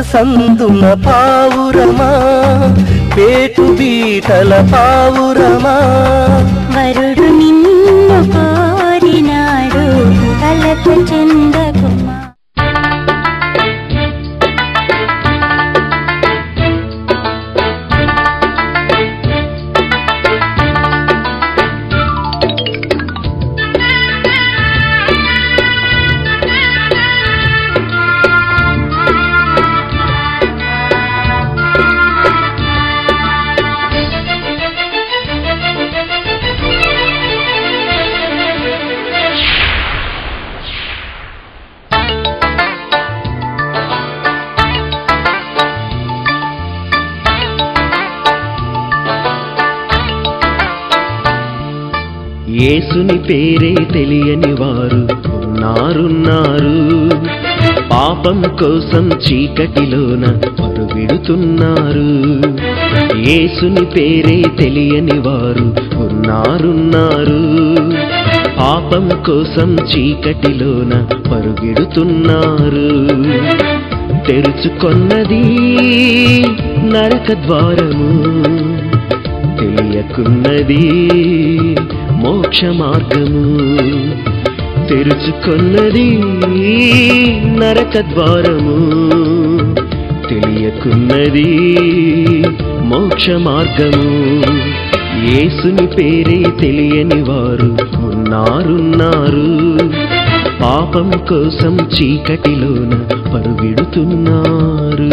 సందున పావురమా పేటు బీటల పావురమా వరుడు నిన్ను కోరినాడు కలత చెందకుమా యేసుని పేరే తెలియని వారు ఉన్నారున్నారు పాపం కోసం చీకటిలోన పరుగిడుతున్నారు యేసుని పేరే తెలియని వారు ఉన్నారున్నారు పాపం కోసం చీకటిలోన పరుగిడుతున్నారు తెరుచుకొన్నది నరక ద్వారము తెలియకున్నది మోక్ష మార్గము తెరుచుకున్నది నరక ద్వారము తెలియకున్నది మోక్ష మార్గము యేసుని పేరే తెలియని వారు ఉన్నారున్నారు పాపం కోసం చీకటిలోన పరుగిడుతున్నారు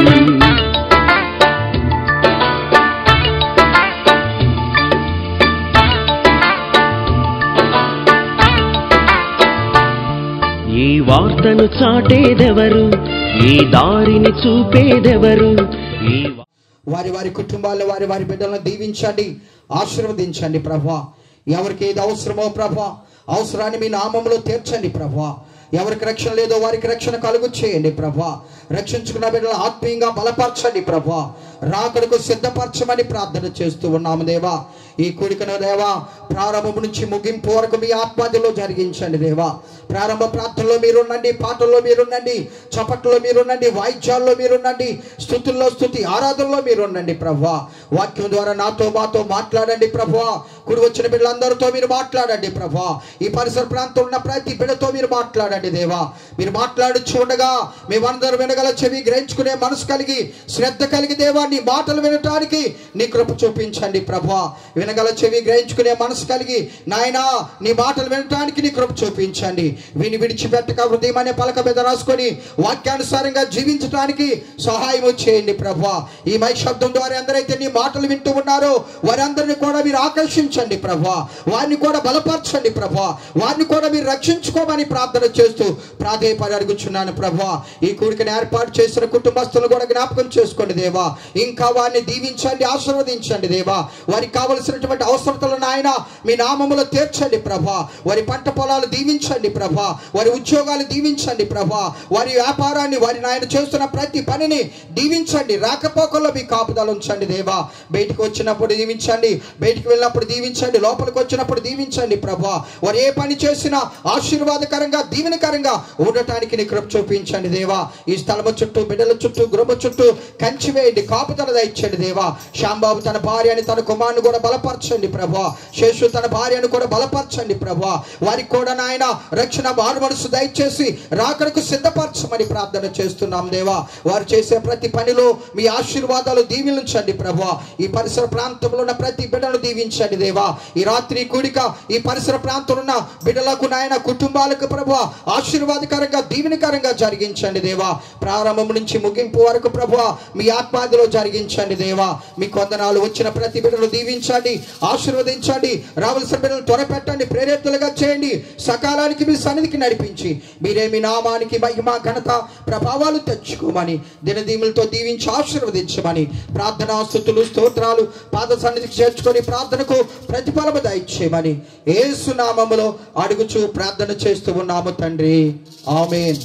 ఈ వార్తను చాటేదెవరు ఈ దారిని చూపేదెవరు ఈ వా- వారి వారి కుటుంబాల్లో వారి వారి బిడ్డలను దీవించండి ఆశీర్వదించండి ప్రభా ఎవరికి ఏది అవసరమో ప్రభా అవసరాన్ని మీ నామంలో తీర్చండి ప్రభా ఎవరికి రక్షణ లేదో వారికి రక్షణ కలుగు చేయండి ప్రభా రక్షించుకున్న బిడ్డలు ఆత్మీయంగా బలపరచండి ప్రభా రాకడకు సిద్ధపరచమని ప్రార్థన చేస్తూ ఉన్నాము దేవా ఈ కూడికను దేవా ప్రారంభం నుంచి ముగింపు వరకు మీ ఆత్మదిలో జరిగించండి దేవా ప్రారంభ ప్రార్థనలో మీరుండండి పాటల్లో మీరుండండి చప్పట్లో మీరుండండి వాయిద్యాల్లో మీరుండండి స్థుతుల్లో స్థుతి ఆరాధనలో మీరుండండి ప్రభా వాక్యం ద్వారా నాతో మాతో మాట్లాడండి ప్రభా కుడి వచ్చిన బిడ్డలందరితో మీరు మాట్లాడండి ప్రభా ఈ పరిసర ప్రాంతంలో ఉన్న ప్రతి బిడ్డతో మీరు మాట్లాడండి దేవా మీరు మాట్లాడుచు ఉండగా మేమందరం వినగల చెవి గ్రహించుకునే మనసు కలిగి శ్రద్ధ కలిగి దేవా నీ మాటలు వినటానికి నీ కృప చూపించండి ప్రభా వినగల చెవి గ్రహించుకునే మనసు కలిగి నాయనా నీ మాటలు వినటానికి నీ కృప చూపించండి విని విడిచిపెట్టక హృదయం అనే పలక మీద రాసుకొని వాక్యానుసారంగా జీవించడానికి సహాయం చేయండి ప్రభా ఈ మై శబ్దం ద్వారా ఎందరైతే నీ మాటలు వింటూ ఉన్నారో వారందరిని కూడా మీరు ఆకర్షించండి ప్రభా వారిని కూడా బలపరచండి ప్రభా వారిని కూడా మీరు రక్షించుకోమని ప్రార్థన చేస్తూ ప్రాధేయపడి అడుగుచున్నాను ప్రభా ఈ కూడికని ఏర్పాటు చేసిన కుటుంబస్తులను కూడా జ్ఞాపకం చేసుకోండి దేవా ఇంకా వారిని దీవించండి ఆశీర్వదించండి దేవా వారికి కావలసినటువంటి అవసరతలను ఆయన మీ నామములో తీర్చండి ప్రభా వారి పంట పొలాలు దీవించండి ప్రభా వారి ఉద్యోగాలు దీవించండి ప్రభా వారి వ్యాపారాన్ని వారి నాయన చేస్తున్న ప్రతి పనిని దీవించండి రాకపోకల్లో మీ కాపుదల ఉంచండి దేవా బయటికి వచ్చినప్పుడు దీవించండి బయటికి వెళ్ళినప్పుడు దీవించండి లోపలికి వచ్చినప్పుడు దీవించండి ప్రభా వారు ఏ పని చేసినా ఆశీర్వాదకరంగా దీవెనకరంగా ఉండటానికి నీ కృప చూపించండి దేవా ఈ స్థలము చుట్టూ బిడ్డల చుట్టూ గృహ చుట్టూ కంచి వేయండి కాపుదల దయచండి దేవా శ్యాంబాబు తన భార్యని తన కుమారుని కూడా బలపరచండి ప్రభా శేషు తన భార్యను కూడా బలపరచండి ప్రభా వారికి కూడా నాయన రక్షణ మారు మనసు దయచేసి రాకడకు సిద్ధపరచమని ప్రార్థన చేస్తున్నాం దేవా వారు చేసే ప్రతి పనిలో మీ ఆశీర్వాదాలు దీవించండి ప్రభా ఈ పరిసర ప్రాంతంలో ఉన్న ప్రతి బిడ్డను దీవించండి దేవా ఈ రాత్రి కూడిక ఈ పరిసర ప్రాంతంలో ఉన్న బిడ్డలకు నాయన కుటుంబాలకు ప్రభా ఆశీర్వాదకరంగా దీవెనకరంగా జరిగించండి దేవా ప్రారంభం నుంచి ముగింపు వరకు ప్రభా మీ ఆత్మాదిలో జరిగించండి దేవా మీ కొందనాలు వచ్చిన ప్రతి బిడ్డను దీవించండి ఆశీర్వదించండి రావలసిన బిడ్డలు త్వరపెట్టండి ప్రేరేతులుగా చేయండి సకాలానికి మీ సన్నిధికి నడిపించి మీరే మీ నామానికి మహిమ ఘనత ప్రభావాలు తెచ్చుకోమని దినదీములతో దీవించి ఆశీర్వదించమని ప్రార్థనా స్థుతులు స్తోత్రాలు పాద సన్నిధికి చేర్చుకొని ప్రార్థనకు ప్రతిఫలము దయచేయమని ఏసు నామములో అడుగుచు ప్రార్థన చేస్తూ ఉన్నాము తండ్రి ఆమెన్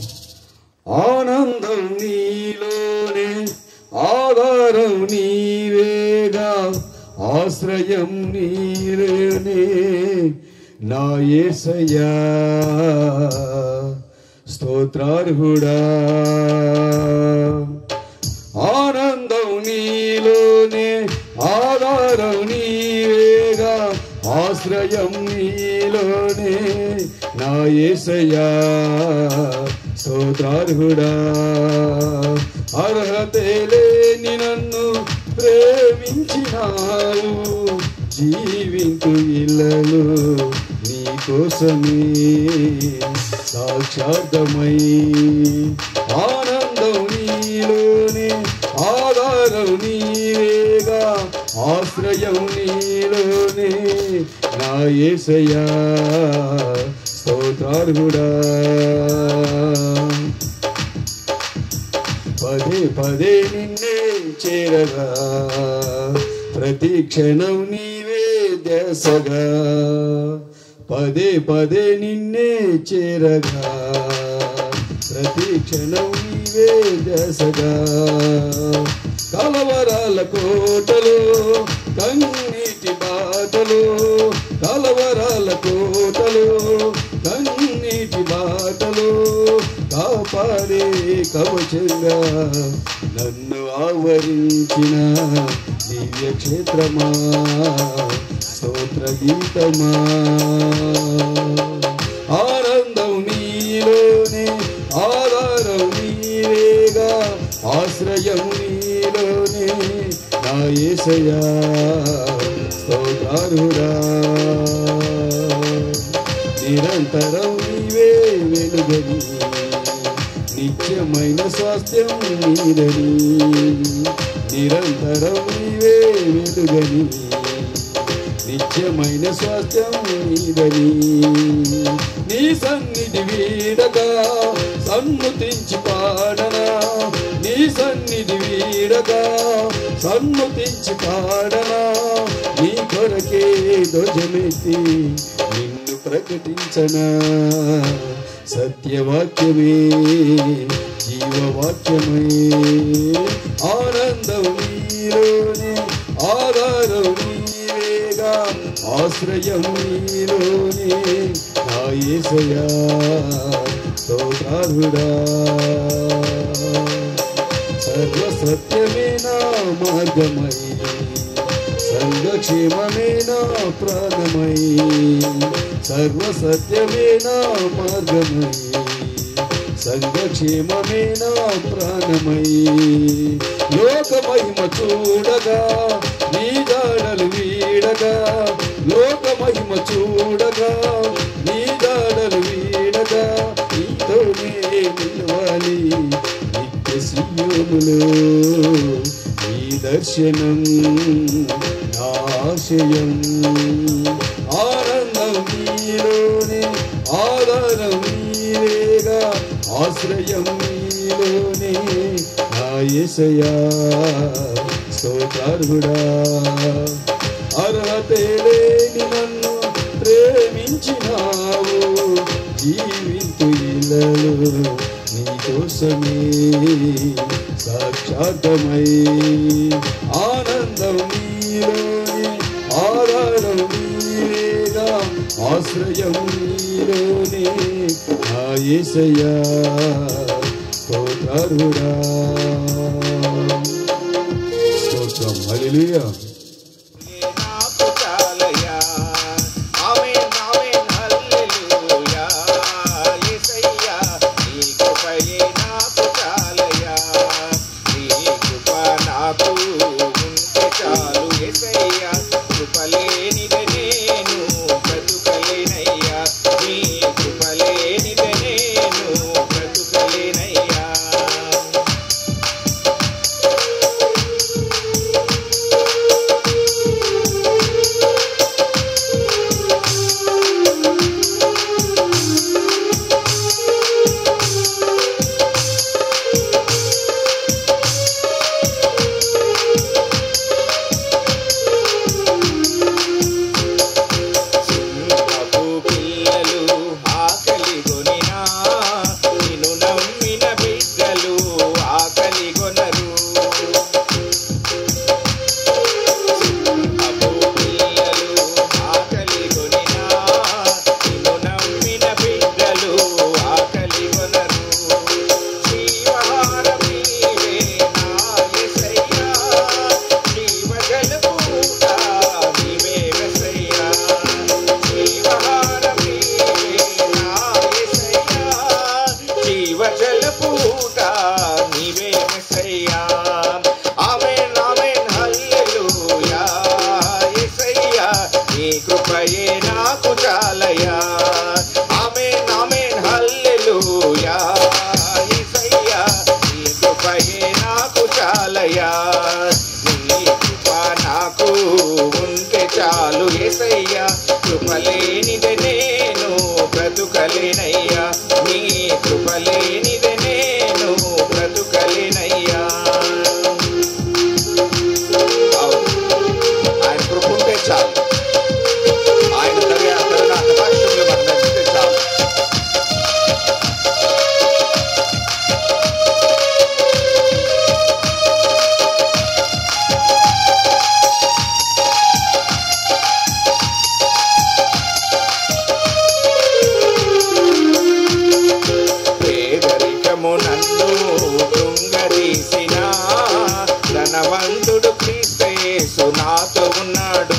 ఆనందం నీలోనే ఆధారం నీవేగా ఆశ్రయం నీవేనే నా యేసయ్యా స్తోత్రార్హుడా ఆశ్రయం నీలోనే నా యేసయ్యా స్తోత్రార్హుడా అర్హతే లేని నన్ను ప్రేమించినావు జీవింతు ఇళ్ళలు నీ కోసమే సాక్షార్థమై ఆనందం నీలోనే ఆధారం నీవేగా ఆశ్రయం నీలోనే నా యేసయ్యా స్తోత్రార్హుడా పదే పదే నిన్నే చేరగా ప్రతి క్షణం నీవే దశగా పదే పదే నిన్నే చేరగా ప్రతి క్షణం నీవే దశగా కలవరాల కోటలో కన్నీటి బాటలో కలవరాల కోటలో కన్నీటి బాటలో కాపాడే కవచంగా నన్ను ఆవరించిన దివ్య క్షేత్రమా స్తోత్ర గీతమా ఆనందం నీలోనే ఆధారం నీవేగా ఆశ్రయం నీలోనే నా యేసయ్యా స్తోత్రారురా నిరంతరం నీవే వెలుగని నిత్యమైన స్వాస్థ్యం నీదని నిరంతరం నీవే వెలుగని నిత్యమైన స్వాస్థ్యం నీదని నీ సన్నిధి వీడగా సన్ముతించి పాడనా నీ సన్నిధి వీడగా సన్ముతించి పాడనా నీ కొరకే ధ్వజమెత్తి నిన్ను ప్రకటించనా సత్యవాక్యమే జీవవాక్యమే ఆనందం నీలోనే ఆధారం నీవేగా ఆశ్రయం నీలోనే నా యేసయ్యా స్తోత్రార్హుడా సర్వ సత్యమే నా మార్గమై సంఘక్షేమమే నా ప్రాణమై సర్వ సత్యమే నా మార్గమై సంఘక్షేమమే నా ప్రాణమై లోక మహిమ చూడగా నీ దాడలు వీడగా లోక మహిమ చూడగా నీ దాడలు వీడగా నీతోనే నిలవాలి నిత్య సియోనులో ఈ దర్శనం నా ఆశయం ఆనందం నీలోనే ఆధారం నీవేగా ఆశ్రయం నీలోనే నా యేసయ్యా స్తోత్రార్హుడా అర్హతే లేని నన్ను ప్రేమించినావు జీవింతు ఇళ్ళలు నీ కోసమే సాక్షాత్మై ఆనందం నీలోనే ఆధారం నీవేగా ఆశ్రయం నీలోనే నా యేసయ్యా స్తోత్రారుడా స్తోత్రం హల్లెలూయా నాకు చాలయ్యా ఆమేన్ ఆమేన్ హల్లెలూయా యేసయ్యా నీ కృపయే నాకు చాలయ్యా నీ కృప నాకు ఉంటే చాలు యేసయ్యా కృప లేనిదే నేను బ్రతుకలేనయ్యా నీ కృప లేనిదే నేను బ్రతుకలేనయ్యా ఉంటే చాలు ఏసయ్యా కృపలేనిదే నేను బ్రతుకలేనయ్యా నీ కృపలేనిదే నేను బ్రతుకలేనయ్యా అవును. ఆయన కృప ఉంటే చాలు ఆయన తగిన తగిన కటాక్షములు మనం నచ్చితే చాలు పేదరికము నన్ను కృంగదీసిన ధనవంతుడు క్రీస్తయేసు నాతో ఉన్నాడు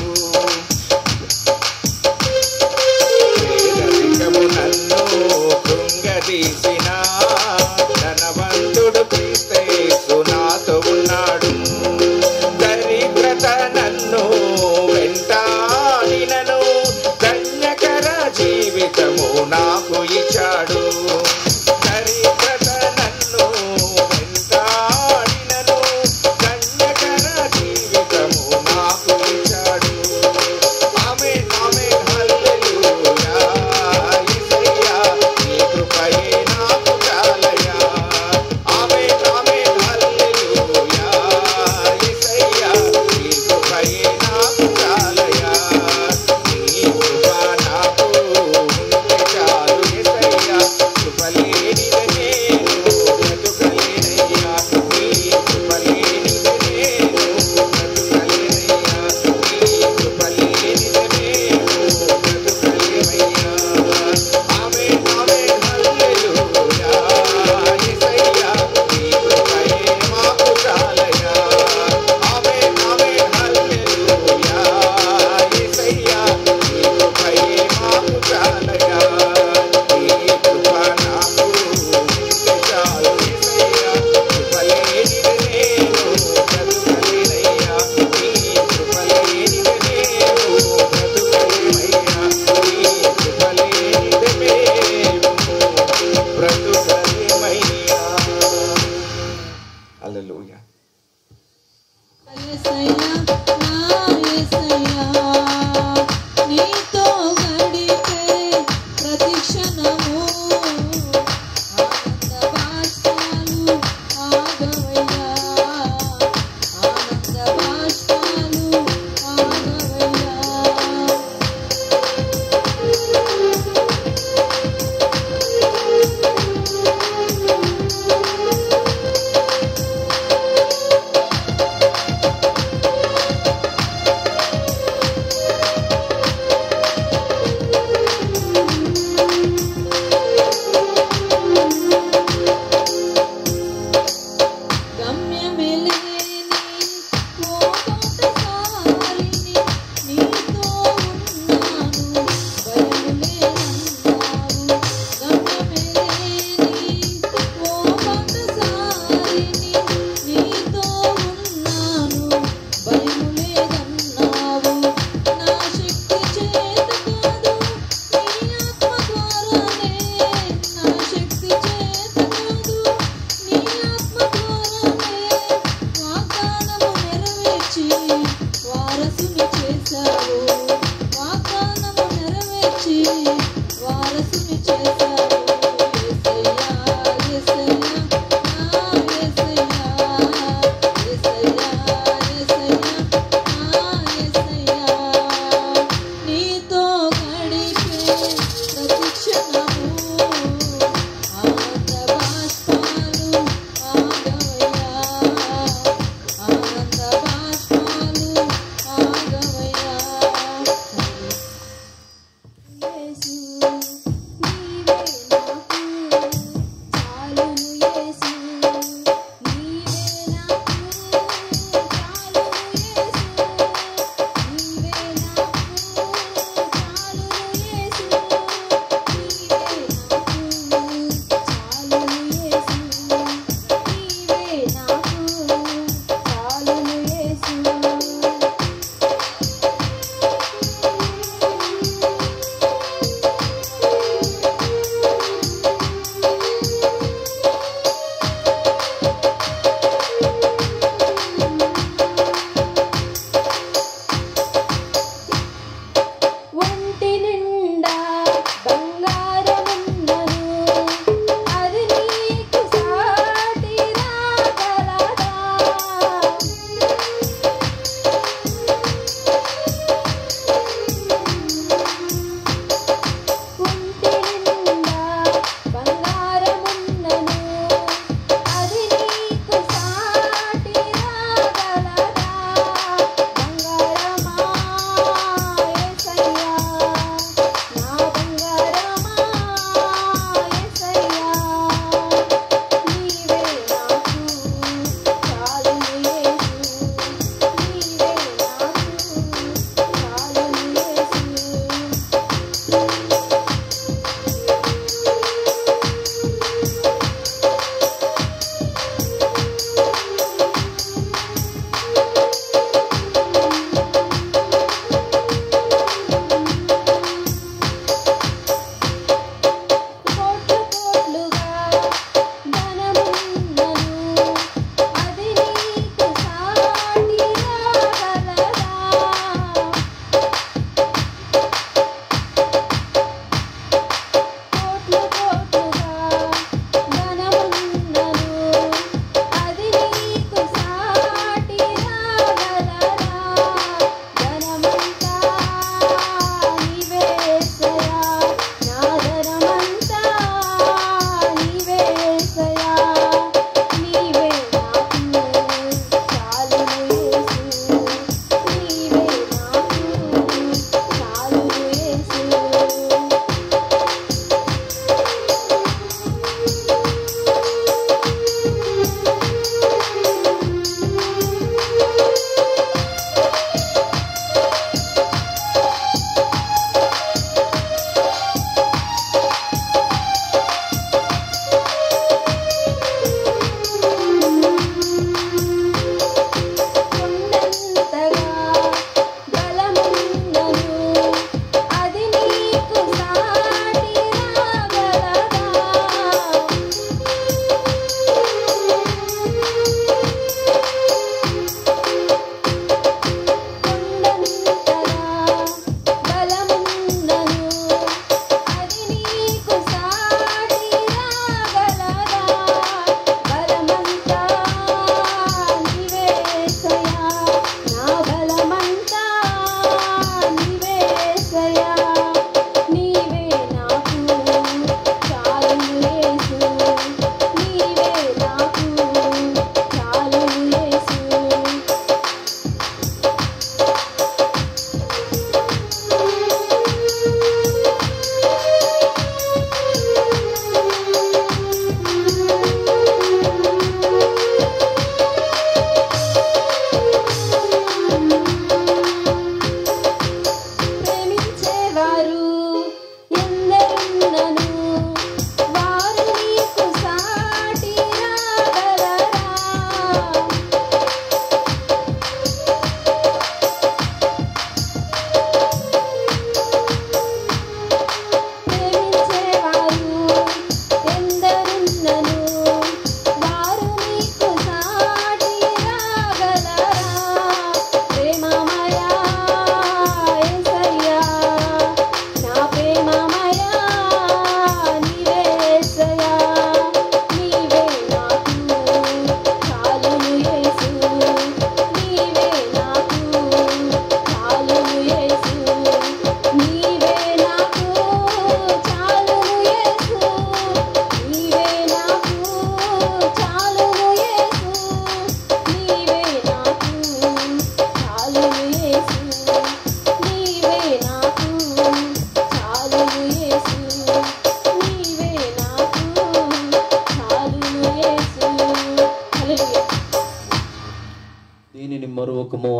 పేదరికము నన్ను కృంగదీసిన ధనవంతుడు క్రీస్తయేసు నాతో ఉన్నాడు దరిద్రత నన్ను వెంటాడినను ధన్యకర జీవితము నాకు ఇచ్చాడు దరిద్రత నన్ను వెంటాడినను ధన్యకర జీవితము నాకు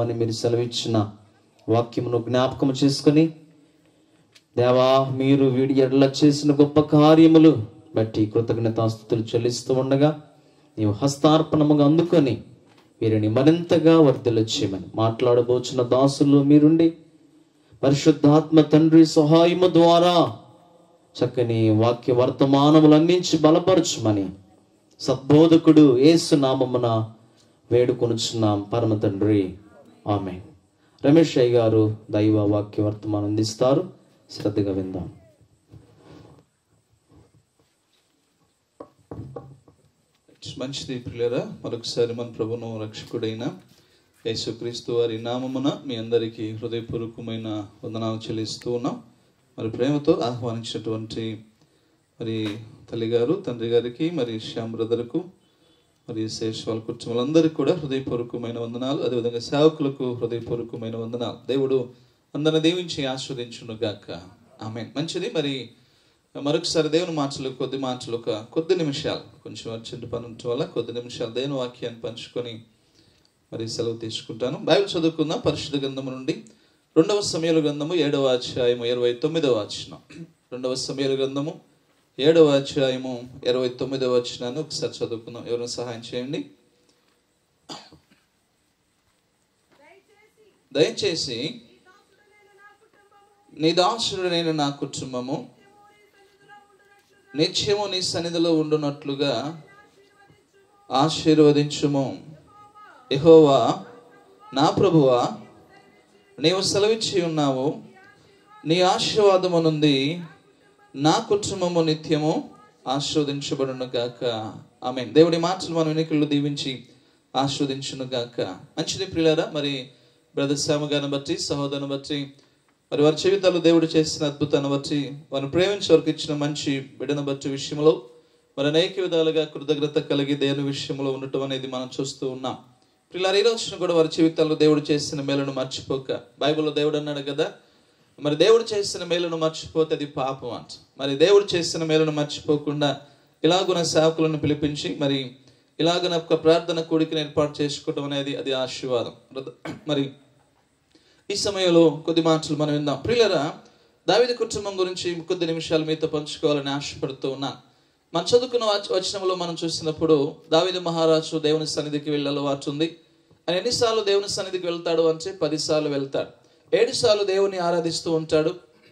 అని మీరు సెలవిచ్చిన వాక్యమును జ్ఞాపకం చేసుకొని దేవా మీరు వీడి ఎడల చేసిన గొప్ప కార్యములు బట్టి కృతజ్ఞతాస్థుతులు చెల్లిస్తూ ఉండగా నీవు హస్తార్పణముగా అందుకొని వీరిని మరింతగా వర్ధిల్ల చేయమని మాట్లాడబోచున్న దాసుల్లో మీరుండి పరిశుద్ధాత్మ తండ్రి సహాయము ద్వారా చక్కని వాక్య వర్తమానములు అందించి బలపరచుమని సద్బోధకుడు ఏసు నామమున వేడుకొనుచున్నాం పరమ తండ్రి ఆమె రమేష్ అయ్య గారు దైవ వాక్య వర్తమానం అందిస్తారు శ్రద్ధగా విందాం మంచిది ప్రియులరా మరొకసారి మన ప్రభును రక్షకుడైన యేసుక్రీస్తు వారి నామమున మీ అందరికీ హృదయపూర్వకమైన వందనాలు చెల్లిస్తూ ఉన్నాం మరి ప్రేమతో ఆహ్వానించినటువంటి మరి తల్లిగారు తండ్రి గారికి మరి శ్యామ్ బ్రదర్కు మరి శేష్ వాళ్ళ కుటుంబాలందరికీ కూడా హృదయపూర్వకమైన వందనాలు అదేవిధంగా సేవకులకు హృదయపూర్వకమైన వందనాలు దేవుడు అందరిని దీవించి ఆస్వాదించును గాక ఆమె మంచిది మరి మరొకసారి దేవుని మాటలు కొద్ది మాటలు ఒక కొద్ది నిమిషాలు కొంచెం అర్జెంట్ పని ఉండటం వల్ల కొద్ది నిమిషాలు దేవుని వాక్యాన్ని పంచుకొని మరి సెలవు తీసుకుంటాను బైబిల్ చదువుకుందాం పరిశుద్ధ గ్రంథము నుండి రెండవ సమయాల గ్రంథము ఏడవ అధ్యాయము ఇరవై తొమ్మిదవ వచనం రెండవ సమయాల గ్రంథము ఏడవ అధ్యాయము ఇరవై తొమ్మిదవ వచనాన్ని ఒకసారి చదువుకుందాం ఎవరైనా సహాయం చేయండి దయచేసి నీ దాసుడు నేను నా కుటుంబము నిత్యము నీ సన్నిధిలో ఉండునట్లుగా ఆశీర్వదించుము యెహోవా నా ప్రభువా నీవు సెలవిచ్చి ఉన్నావు నీ ఆశీర్వాదము నుండి నా కుటుంబము నిత్యము ఆశీర్వదించబడును గాక ఆమె దేవుడి మాటలు మనం ఎన్నికల్లో దీవించి ఆశీర్వదించును గాక మంచిది ప్రియులారా మరి బ్రదర్ శ్యామ గారిని బట్టి సహోదరుని బట్టి మరి వారి జీవితాల్లో దేవుడు చేసిన అద్భుతాన్ని బట్టి వారిని ప్రేమించి వారికి ఇచ్చిన మంచి బిడ్డను బట్టి విషయంలో మరి అనేక విధాలుగా కృతజ్ఞత కలిగి దేవుని విషయంలో ఉండటం అనేది మనం చూస్తూ ఉన్నాం పిల్లలు ఈ రోజున కూడా వారి జీవితాల్లో దేవుడు చేసిన మేలును మర్చిపోక బైబిల్లో దేవుడు అన్నాడు కదా మరి దేవుడు చేసిన మేలును మర్చిపోతే అది పాపం అంట మరి దేవుడు చేసిన మేలును మర్చిపోకుండా ఇలాగున సేవకులను పిలిపించి మరి ఇలాగున ఒక ప్రార్థన కూడికను ఏర్పాటు చేసుకోవడం అనేది అది ఆశీర్వాదం మరి ఈ సమయంలో కొద్ది మాటలు మనం విందాం ప్రియులరా దావిద కుటుంబం గురించి కొద్ది నిమిషాలు మీతో పంచుకోవాలని ఆశపడుతూ ఉన్నాను మనం చదువుకున్న వచ- వచనంలో మనం చూసినప్పుడు దావిద మహారాజు దేవుని సన్నిధికి వెళ్ళే అలవాటు ఉంది ఆయన ఎన్నిసార్లు దేవుని సన్నిధికి వెళ్తాడు అంటే పదిసార్లు వెళ్తాడు ఏడు సార్లు దేవుని ఆరాధిస్తూ ఉంటాడు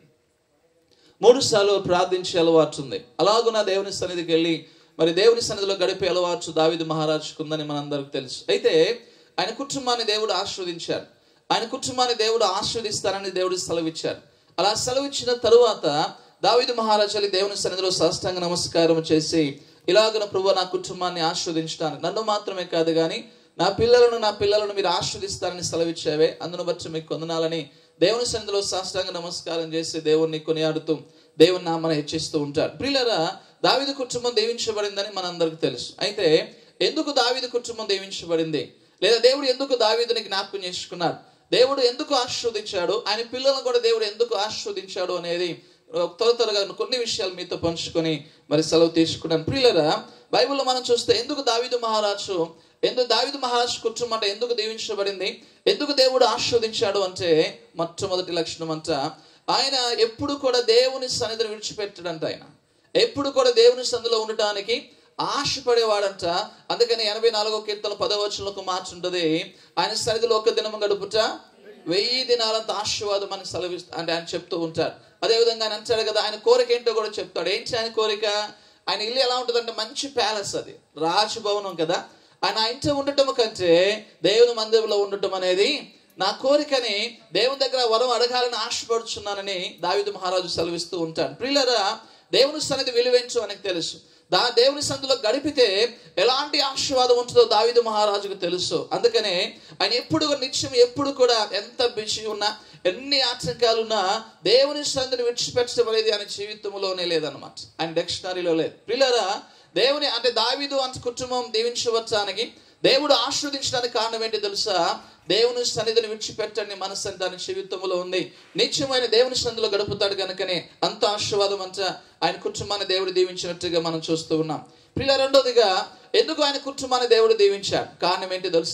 మూడు సార్లు ప్రార్థించే అలవాటు ఉంది అలాగున దేవుని సన్నిధికి వెళ్ళి మరి దేవుని సన్నిధిలో గడిపే అలవాటు దావిది మహారాజుకుందని మనందరికి తెలుసు అయితే ఆయన కుటుంబాన్ని దేవుడు ఆస్వాదించాడు ఆయన కుటుంబాన్ని దేవుడు ఆస్వాదిస్తానని దేవుడు సెలవిచ్చాడు అలా సెలవిచ్చిన తరువాత దావిదు మహారాజు వెళ్ళి దేవుని సన్నిధిలో సాష్టాంగ నమస్కారం చేసి ఇలాగన ప్రభు నా కుటుంబాన్ని ఆస్వాదించడానికి నన్ను మాత్రమే కాదు కానీ నా పిల్లలను నా పిల్లలను మీరు ఆస్వాదిస్తారని సెలవిచ్చావే అందును బట్టి మీకు కొందనాలని దేవుని సన్నిధిలో సాష్టాంగ నమస్కారం చేసి దేవుణ్ణి కొనియాడుతూ దేవుని నామని హెచ్చిస్తూ ఉంటారు ప్రియులరా దావిదు కుటుంబం దీవించబడిందని మనందరికి తెలుసు అయితే ఎందుకు దావిదు కుటుంబం దీవించబడింది లేదా దేవుడు ఎందుకు దావీదుని జ్ఞాపకం చేసుకున్నాడు దేవుడు ఎందుకు ఆశీర్వదించాడు ఆయన పిల్లలను కూడా దేవుడు ఎందుకు ఆశీర్వదించాడు అనేది త్వర త్వరగా కొన్ని విషయాలు మీతో పంచుకొని మరి సెలవు తీసుకున్నాను ప్రియులరా బైబిల్లో మనం చూస్తే ఎందుకు దావీదు మహారాజు ఎందుకు దావీదు మహారాజు కుటుంబం అంటే ఎందుకు దీవించబడింది ఎందుకు దేవుడు ఆశీర్వదించాడు అంటే మొట్టమొదటి లక్షణం అంట ఆయన ఎప్పుడు కూడా దేవుని సన్నిధిని విడిచిపెట్టడంట ఆయన ఎప్పుడు కూడా దేవుని సందులో ఉండటానికి ఆశపడేవాడంట అందుకని ఎనభై నాలుగో కీర్తన పదవచనంలో ఒక మాట ఉంటుంది ఆయన సన్నిధిలో ఒక దినము గడుపుట వెయ్యి దినాలంత ఆశీర్వాదం అని సెలవిస్తా అంటే ఆయన చెప్తూ ఉంటాడు అదేవిధంగా ఆయన అంటాడు కదా ఆయన కోరిక ఏంటో కూడా చెప్తాడు ఏంటి ఆయన కోరిక ఆయన ఇల్లు ఎలా ఉంటుందంటే మంచి ప్యాలెస్ అది రాజభవనం కదా ఆయన ఆ ఇంట్లో ఉండటం కంటే దేవుని మందిరంలో ఉండటం అనేది నా కోరికని దేవుని దగ్గర వరం అడగాలని ఆశపడుచున్నానని దావిదు మహారాజు సెలవిస్తూ ఉంటాడు ప్రియులరా దేవుని సన్నిధి విలువెంచు అని తెలుసు దా దేవుని సందులో గడిపితే ఎలాంటి ఆశీర్వాదం ఉంటుందో దావిదు మహారాజుకు తెలుసు అందుకనే ఆయన ఎప్పుడు నిత్యం ఎప్పుడు కూడా ఎంత బిజీ ఉన్నా ఎన్ని ఆటంకాలు ఉన్నా దేవుని సంధిని విడిచిపెట్టడం అనేది ఆయన జీవితంలోనే లేదన్నమాట ఆయన డిక్షనరీలో లేదు పిల్లరా దేవుని అంటే దావిదు అంత కుటుంబం దీవించవచ్చానికి దేవుడు ఆస్వాదించడానికి కారణం ఏంటి తెలుసా దేవుని సన్నిధిని విడిచిపెట్టండి మనసు దాని జీవితంలో ఉంది నిత్యమైన దేవుని సన్నిధిలో గడుపుతాడు కనుకనే అంత ఆశీర్వాదం అంతా ఆయన కుటుంబాన్ని దేవుడు దీవించినట్టుగా మనం చూస్తూ ఉన్నాం పిల్ల రెండోదిగా ఎందుకు ఆయన కుటుంబాన్ని దేవుడు దీవించాడు కారణం ఏంటి తెలుసా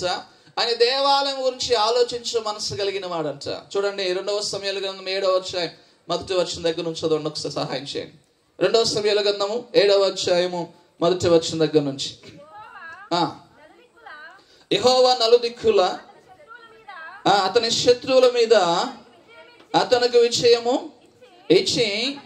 ఆయన దేవాలయం గురించి ఆలోచించే మనసు కలిగిన వాడంట చూడండి రెండవ సమయాల గ్రంథం ఏడవ అధ్యాయం మొదటి వచ్చిన దగ్గర నుంచి చదవండి ఒకసారి సహాయం చేయండి రెండవ సమయాల గ్రంథము ఏడవ అధ్యాయము మొదటి వచ్చిన దగ్గర నుంచి ఆ యెహోవా నలుదిక్కుల ఆ, అతని శత్రువుల మీద అతనికి విజయము ఇచ్చి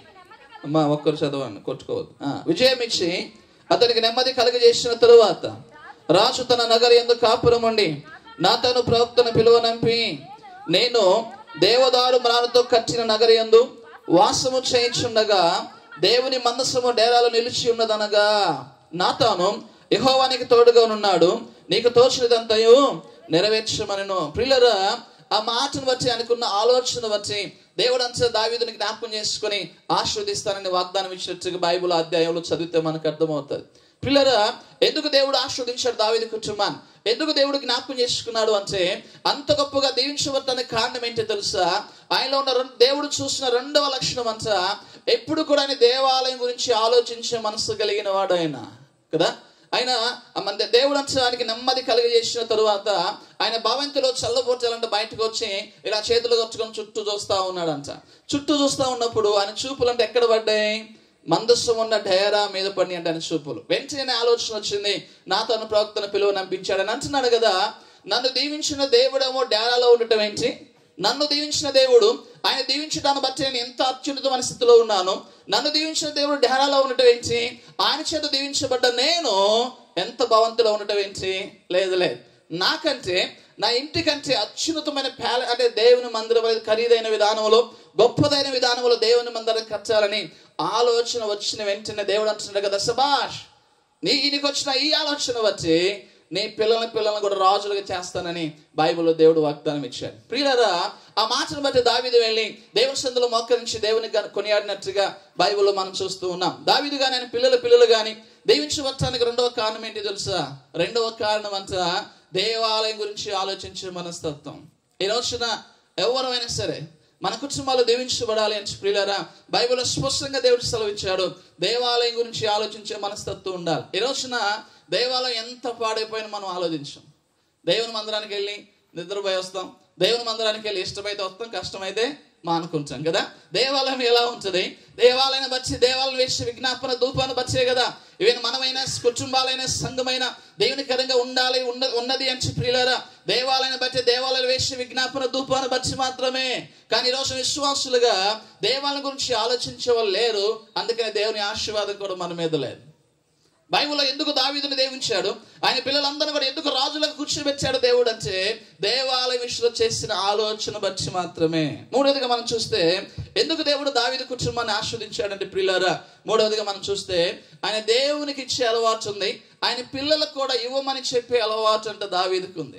అమ్మా ఒక్కరు చదవండి కొట్టుకోవద్దు ఆ, విజయం ఇచ్చి అతనికి నెమ్మది కలుగజేసిన తరువాత రాజు తన నగరి ఎందుకు కాపురం ఉండి నా తను ప్రవక్తను పిలువనంపి నేను దేవదారు మ్రానుతో కట్టిన నగరి ఎందు వాసము చేయించుండగా దేవుని మందసము డేరాలు నిలిచి ఉన్నదనగా నా తాను యహోవానికి తోడుగా ఉన్నాడు నీకు తోచినదంతయు నెరవేర్చమనను ప్రియులరా ఆ మాటను బట్టి అనుకున్న ఆలోచన బట్టి దేవుడు అంతా దావీదుని జ్ఞాపకం చేసుకుని ఆశీర్వదిస్తానని వాగ్దానం ఇచ్చినట్టుగా బైబుల్ అధ్యాయంలో చదివితే మనకు అర్థమవుతుంది పిల్లరా ఎందుకు దేవుడు ఆస్వాదించాడు దావీదు కుటుంబాన్ని ఎందుకు దేవుడు జ్ఞాపకం చేసుకున్నాడు అంటే అంత గొప్పగా దీవించబడటానికి కారణం ఏంటో తెలుసా ఆయనలో ఉన్న రెం- దేవుడు చూసిన రెండవ లక్షణం అంతా ఎప్పుడు కూడా ఆయన దేవాలయం గురించి ఆలోచించే మనసు కలిగిన వాడు ఆయన కదా ఆయన ఆ మన దేవుడు అంతా ఆయనకి నెమ్మది కలిగజేసిన తరువాత ఆయన భవంతిలో చల్లబోచాలంటే బయటకు వచ్చి ఇలా చేతులు కొట్టుకొని చుట్టూ చూస్తా ఉన్నాడంట చుట్టూ చూస్తా ఉన్నప్పుడు ఆయన చూపులు అంటే ఎక్కడ పడ్డాయి మందస్సం ఉన్న డేరా మీద పడి అంటే ఆయన చూపులు వెంటనే ఆలోచన వచ్చింది నా తన ప్రవక్తను పిలువ నంపించాడని అంటున్నాడు కదా నన్ను దీవించిన దేవుడేమో డేరాలో ఉండటం ఏంటి నన్ను దీవించిన దేవుడు ఆయన దీవించడాన్ని బట్టి నేను ఎంత అత్యున్నతమైన స్థితిలో ఉన్నాను నన్ను దీవించిన దేవుడు డేరాలో ఉండటం ఏంటి ఆయన చేత దీవించబడ్డ నేను ఎంత భవంతులో ఉండటం ఏంటి లేదు లేదు నాకంటే నా ఇంటికంటే అత్యున్నతమైన ప్యాల అంటే దేవుని మందిరం అనేది ఖరీదైన విధానంలో గొప్పదైన విధానంలో దేవుని మందిరం కట్టాలని ఆలోచన వచ్చిన వెంటనే దేవుడు అంటున్నాడు కదా సబాష్ నీ ఈయనకి వచ్చిన ఈ ఆలోచన వచ్చి నీ పిల్లల పిల్లల్ని కూడా రాజులుగా చేస్తానని బైబిల్లో దేవుడు వాగ్దానం ఇచ్చాడు ప్రియులరా ఆ మాటను బట్టి దావీదు వెళ్ళి దేవుని సందులో మోకరించి దేవుని గ- కొనియాడినట్టుగా బైబిల్లో మనం చూస్తూ ఉన్నాం దావీదు కానీ ఆయన పిల్లల పిల్లలు కానీ దీవించవచ్చానికి రెండవ కారణం ఏంటి తెలుసా రెండవ కారణం అంతా దేవాలయం గురించి ఆలోచించే మనస్తత్వం ఈ రోజున ఎవరైనా సరే మన కుటుంబాలు దీవించబడాలి అని ప్రియులారా బైబిల్లో స్పష్టంగా దేవుడు సెలవిచ్చాడు దేవాలయం గురించి ఆలోచించే మనస్తత్వం ఉండాలి ఈ రోజున దేవాలయం ఎంత పాడైపోయినా మనం ఆలోచించాం దేవుని మందిరానికి వెళ్ళి నిద్రపోయి వస్తాం దేవుని మందిరానికి వెళ్ళి ఇష్టమైతే వస్తాం కష్టమైతే మానుకుంటాం కదా దేవాలయం ఎలా ఉంటుంది దేవాలయం బట్టి దేవాలయం వేసే విజ్ఞాపన ధూపాన్ని బచ్చే కదా ఈవెన్ మనమైన కుటుంబాలైన సంఘమైన దేవునికరంగా ఉండాలి ఉన్న ఉన్నది అని ప్రియులారా దేవాలయాన్ని బట్టి దేవాలయాలు వేసే విజ్ఞాపన ధూపాన్ని బట్టి మాత్రమే కానీ ఈరోజు విశ్వాసులుగా దేవాలయం గురించి ఆలోచించే వాళ్ళు లేరు అందుకని దేవుని ఆశీర్వాదం కూడా మన మీద లేదు బైబిల్లో ఎందుకు దావీదుని దేవించాడు ఆయన పిల్లలందరూ కూడా ఎందుకు రాజులకు కూర్చోబెట్టాడు దేవుడు అంటే దేవాలయ విషయంలో చేసిన ఆలోచన బట్టి మాత్రమే మూడవదిగా మనం చూస్తే ఎందుకు దేవుడు దావీదు కుటుంబాన్ని ఆస్వాదించాడంటే ప్రియులారా మూడవదిగా మనం చూస్తే ఆయన దేవునికి ఇచ్చే అలవాటు ఉంది ఆయన పిల్లలకు కూడా ఇవ్వమని చెప్పే అలవాటు అంటే దావీదుకు ఉంది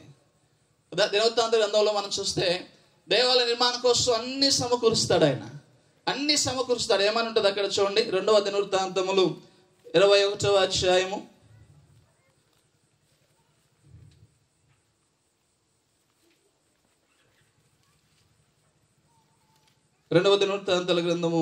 ద- దినవృత్తాంత గ్రంథంలో మనం చూస్తే దేవాలయ నిర్మాణం కోసం అన్ని సమకూరుస్తాడు ఆయన అన్ని సమకూరుస్తాడు ఏమని ఉంటుంది అక్కడ చూడండి రెండవ దినవృత్తాంతములు ఇరవై ఒకటవ అధ్యాయము రెండవ దినవృత్తాంతాల గ్రంథము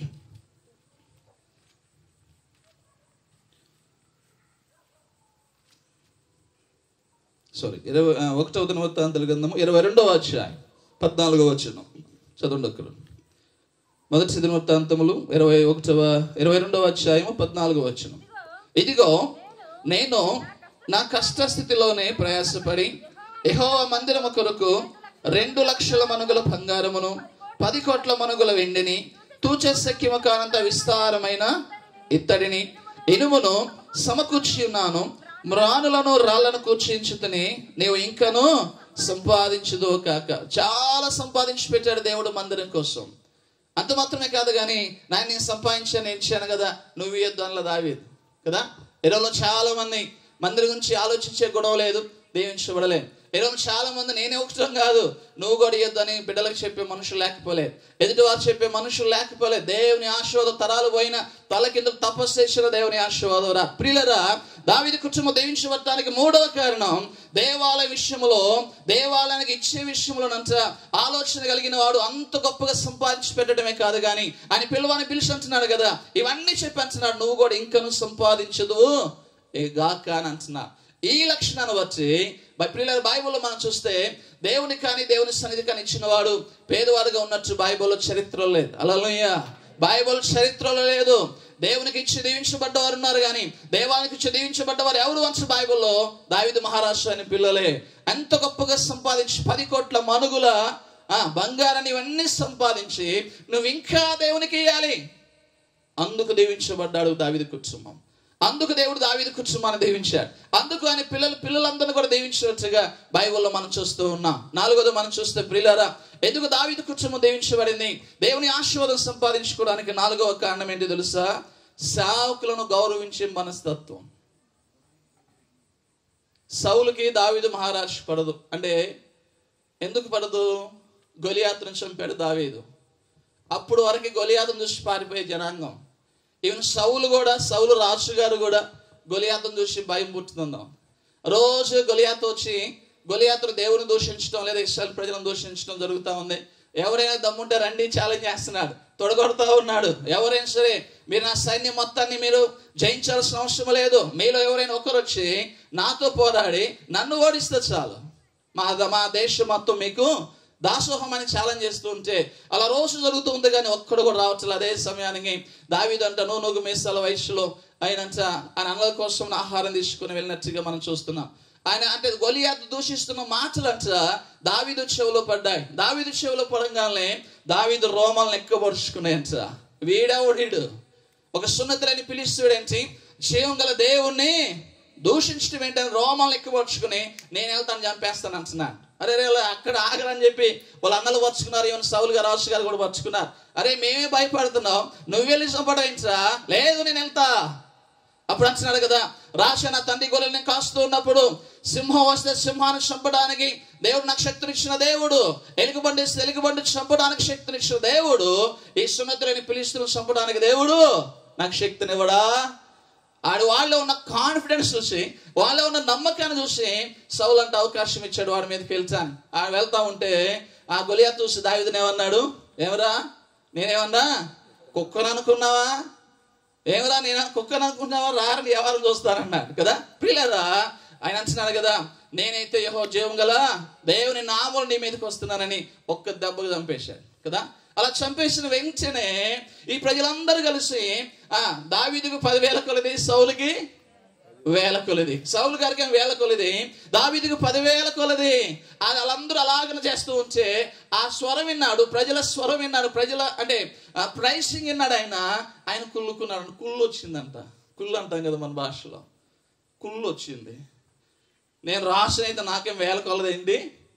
సారీ ఇరవై ఆ, ఒకటవ దినవృత్తాంతాల గ్రంథము ఇరవై రెండవ అధ్యాయం పద్నాలుగవ వచనం చదవండి ఒక్కరు మొదటి దినవృత్తాంతములు ఇరవై ఒకటవ ఇరవై రెండవ అధ్యాయము పద్నాలుగవ వచనం ఇదిగో నేను నా కష్ట స్థితిలోనే ప్రయాసపడి యెహోవా మందిరము కొరకు రెండు లక్షల మనుగుల బంగారమును పది కోట్ల మనుగుల వెండిని తూచే సఖ్యము కానంత విస్తారమైన ఇత్తడిని ఇనుమును సమకూర్చి ఉన్నాను మ్రానులను రాళ్లను కూర్చించుతని నీవు ఇంకను సంపాదించుదో కాక చాలా సంపాదించి పెట్టాడు దేవుడు మందిరం కోసం అంత మాత్రమే కాదు కానీ నాయన నేను సంపాదించాను నేను ఇచ్చాను కదా నువ్వు ఇయ్యొద్దు అనలా దావేది కదా ఈరోజు చాలా మంది మందిరం గురించి ఆలోచించే గొడవ లేదు దీవించబడలేదు ఈరోజు చాలా మంది నేనే ఒకటం కాదు నువ్వు కూడా ఇయ్యొద్దు అని బిడ్డలకు చెప్పే మనుషులు లేకపోలేదు ఎదుటి వారు చెప్పే మనుషులు లేకపోలేదు దేవుని ఆశీర్వాద తరాలు పోయిన తల కింద తపస్సు చేసిన దేవుని ఆశీర్వాదం రా ప్రియులరా దావిది కుటుంబం దీవించబడటానికి మూడవ కారణం దేవాలయ విషయంలో దేవాలయానికి ఇచ్చే విషయంలోనంత ఆలోచన కలిగిన వాడు అంత గొప్పగా సంపాదించి పెట్టడమే కాదు కానీ ఆయన పిల్లవాని పిలిచి అంటున్నాడు కదా ఇవన్నీ చెప్పి అంటున్నాడు నువ్వు కూడా ఇంకను సంపాదించదు ఏ గాక అని అంటున్నా ఈ లక్షణాన్ని బట్టి ప్రియుల బైబిల్లో మనం చూస్తే దేవుని కానీ దేవుని సన్నిధి కానీ ఇచ్చినవాడు పేదవాడుగా ఉన్నట్టు బైబిల్లో చరిత్రలో లేదు అలలోయ బైబిల్ చరిత్రలో లేదు దేవునికి ఇచ్చి దీవించబడ్డవారు ఉన్నారు కానీ దేవానికి ఇచ్చి దీవించబడ్డవారు ఎవరు వంచు బైబిల్లో దావిదు మహారాష్ట్ర అని పిల్లలే ఎంత గొప్పగా సంపాదించి పది కోట్ల మనుగుల ఆ, బంగారాన్ని ఇవన్నీ సంపాదించి నువ్వు ఇంకా దేవునికి ఇవ్వాలి అందుకు దీవించబడ్డాడు దావిది కుటుంబం అందుకు దేవుడు దావిది కుటుంబాన్ని దీవించాడు అందుకు ఆయన పిల్లలు పిల్లలందరినీ కూడా దీవించినట్టుగా బైబిల్లో మనం చూస్తూ ఉన్నాం నాలుగోది మనం చూస్తే ప్రియులారా ఎందుకు దావిది కుటుంబం దీవించబడింది దేవుని ఆశీర్వాదం సంపాదించుకోవడానికి నాలుగవ కారణం ఏంటి తెలుసా సేవకులను గౌరవించే మనస్తత్వం సౌలుకి దావిదు మహారాజ్ పడదు అంటే ఎందుకు పడదు గొలియాత్రను చంపాడు దావీదు అప్పుడు వరకు గొలియాతను చూసి పారిపోయే జనాంగం ఈవెన్ సౌలు కూడా సౌలు రాజు గారు కూడా గొలియాతను చూసి భయం పుట్టుతుందాం రోజు గొలియాత వచ్చి గొలియాతుడు దేవుని దూషించడం లేదా ఇస్రాయల్ ప్రజలను దూషించడం జరుగుతూ ఉంది ఎవరైనా దమ్ముంటే రండి ఛాలెంజ్ చేస్తున్నాడు తొడగొడతా ఉన్నాడు ఎవరైనా సరే మీరు నా సైన్యం మొత్తాన్ని మీరు జయించాల్సిన అవసరం లేదు మీలో ఎవరైనా ఒకరు వచ్చి నాతో పోరాడి నన్ను ఓడిస్తే చాలు మా మా దేశం మొత్తం మీకు దాసోహం అని ఛాలెంజ్ చేస్తూ ఉంటే అలా రోజు జరుగుతూ ఉంది కానీ ఒక్కడు కూడా రావట్లేదు అదే సమయానికి దావీదంట నూనూగు మీసాల వయసులో ఆయనంట ఆయన అన్నల కోసం ఆహారం తీసుకుని వెళ్ళినట్టుగా మనం చూస్తున్నాం ఆయన అంటే గొలియాత్ దూషిస్తున్న మాటలంట దావీదు చెవులో పడ్డాయి దావీదు చెవులో పడంగానే దావీదు రోమాలను ఎక్కబరుచుకునేంట వీడెవడీడు ఒక సున్నతులని పిలుస్తుడేంటి జీవం గల దేవుణ్ణి దూషించడం ఏంటని రోమాలు ఎక్కబరుచుకుని నేను వెళ్తాను చంపేస్తాను అంటున్నాను అరే రే ఇలా అక్కడ ఆగరని చెప్పి వాళ్ళ అన్నలు పరుచుకున్నారు ఈవెన్ సౌలు గారు రాజు గారు కూడా పరుచుకున్నారు అరే మేమే భయపడుతున్నాం నువ్వు వెళ్ళి చంపడాయించరా లేదు నేను వెళ్తా అప్పుడు అంటున్నాడు కదా రాశ నా తండ్రి గొర్రెల్ని కాస్తూ ఉన్నప్పుడు సింహం వస్తే సింహాన్ని చంపడానికి దేవుడు నాకు శక్తినిచ్చిన దేవుడు ఎలుగుబండి ఇస్తే ఎలుగుబండి చంపడానికి శక్తినిచ్చిన దేవుడు ఈ సున్నతులని పిలుస్తున్న చంపడానికి దేవుడు నాకు శక్తినివ్వడా ఆడు వాళ్ళలో ఉన్న కాన్ఫిడెన్స్ చూసి వాళ్ళలో ఉన్న నమ్మకాన్ని చూసి సౌలు అంటే అవకాశం ఇచ్చాడు వాడి మీదకి వెళ్తాను ఆ వెళ్తా ఉంటే ఆ గొలియా చూసి దావిదని ఏమన్నాడు ఏమరా నేనేమన్నా కుక్కను అనుకున్నావా ఏమరా నేను కుక్కను అనుకున్నావా రారని ఎవరు చూస్తారన్నాడు కదా ప్రియులరా ఆయన అంటున్నాడు కదా నేనైతే యహో జీవం గల దేవుని నామలు నీ మీదకి వస్తున్నానని ఒక్క దెబ్బకు చంపేశాడు కదా అలా చంపేసిన వెంటనే ఈ ప్రజలందరూ కలిసి ఆ దావీదుకు పదివేల కొలది సౌలుకి వేల కొలది సౌలు గారికి ఏమో వేల కొలది దావీదుకు పదివేల కొలది అది వాళ్ళందరూ అలాగన చేస్తూ ఉంటే ఆ స్వరం విన్నాడు ప్రజల స్వరం విన్నాడు ప్రజల అంటే ఆ ప్రైసింగ్ విన్నాడు ఆయన ఆయన కుళ్ళుకున్నాడు కుళ్ళు వచ్చిందంట కుళ్ళు అంటాం కదా మన భాషలో కుళ్ళు వచ్చింది నేను రాసిన అయితే నాకేం వేల కొలదేంటి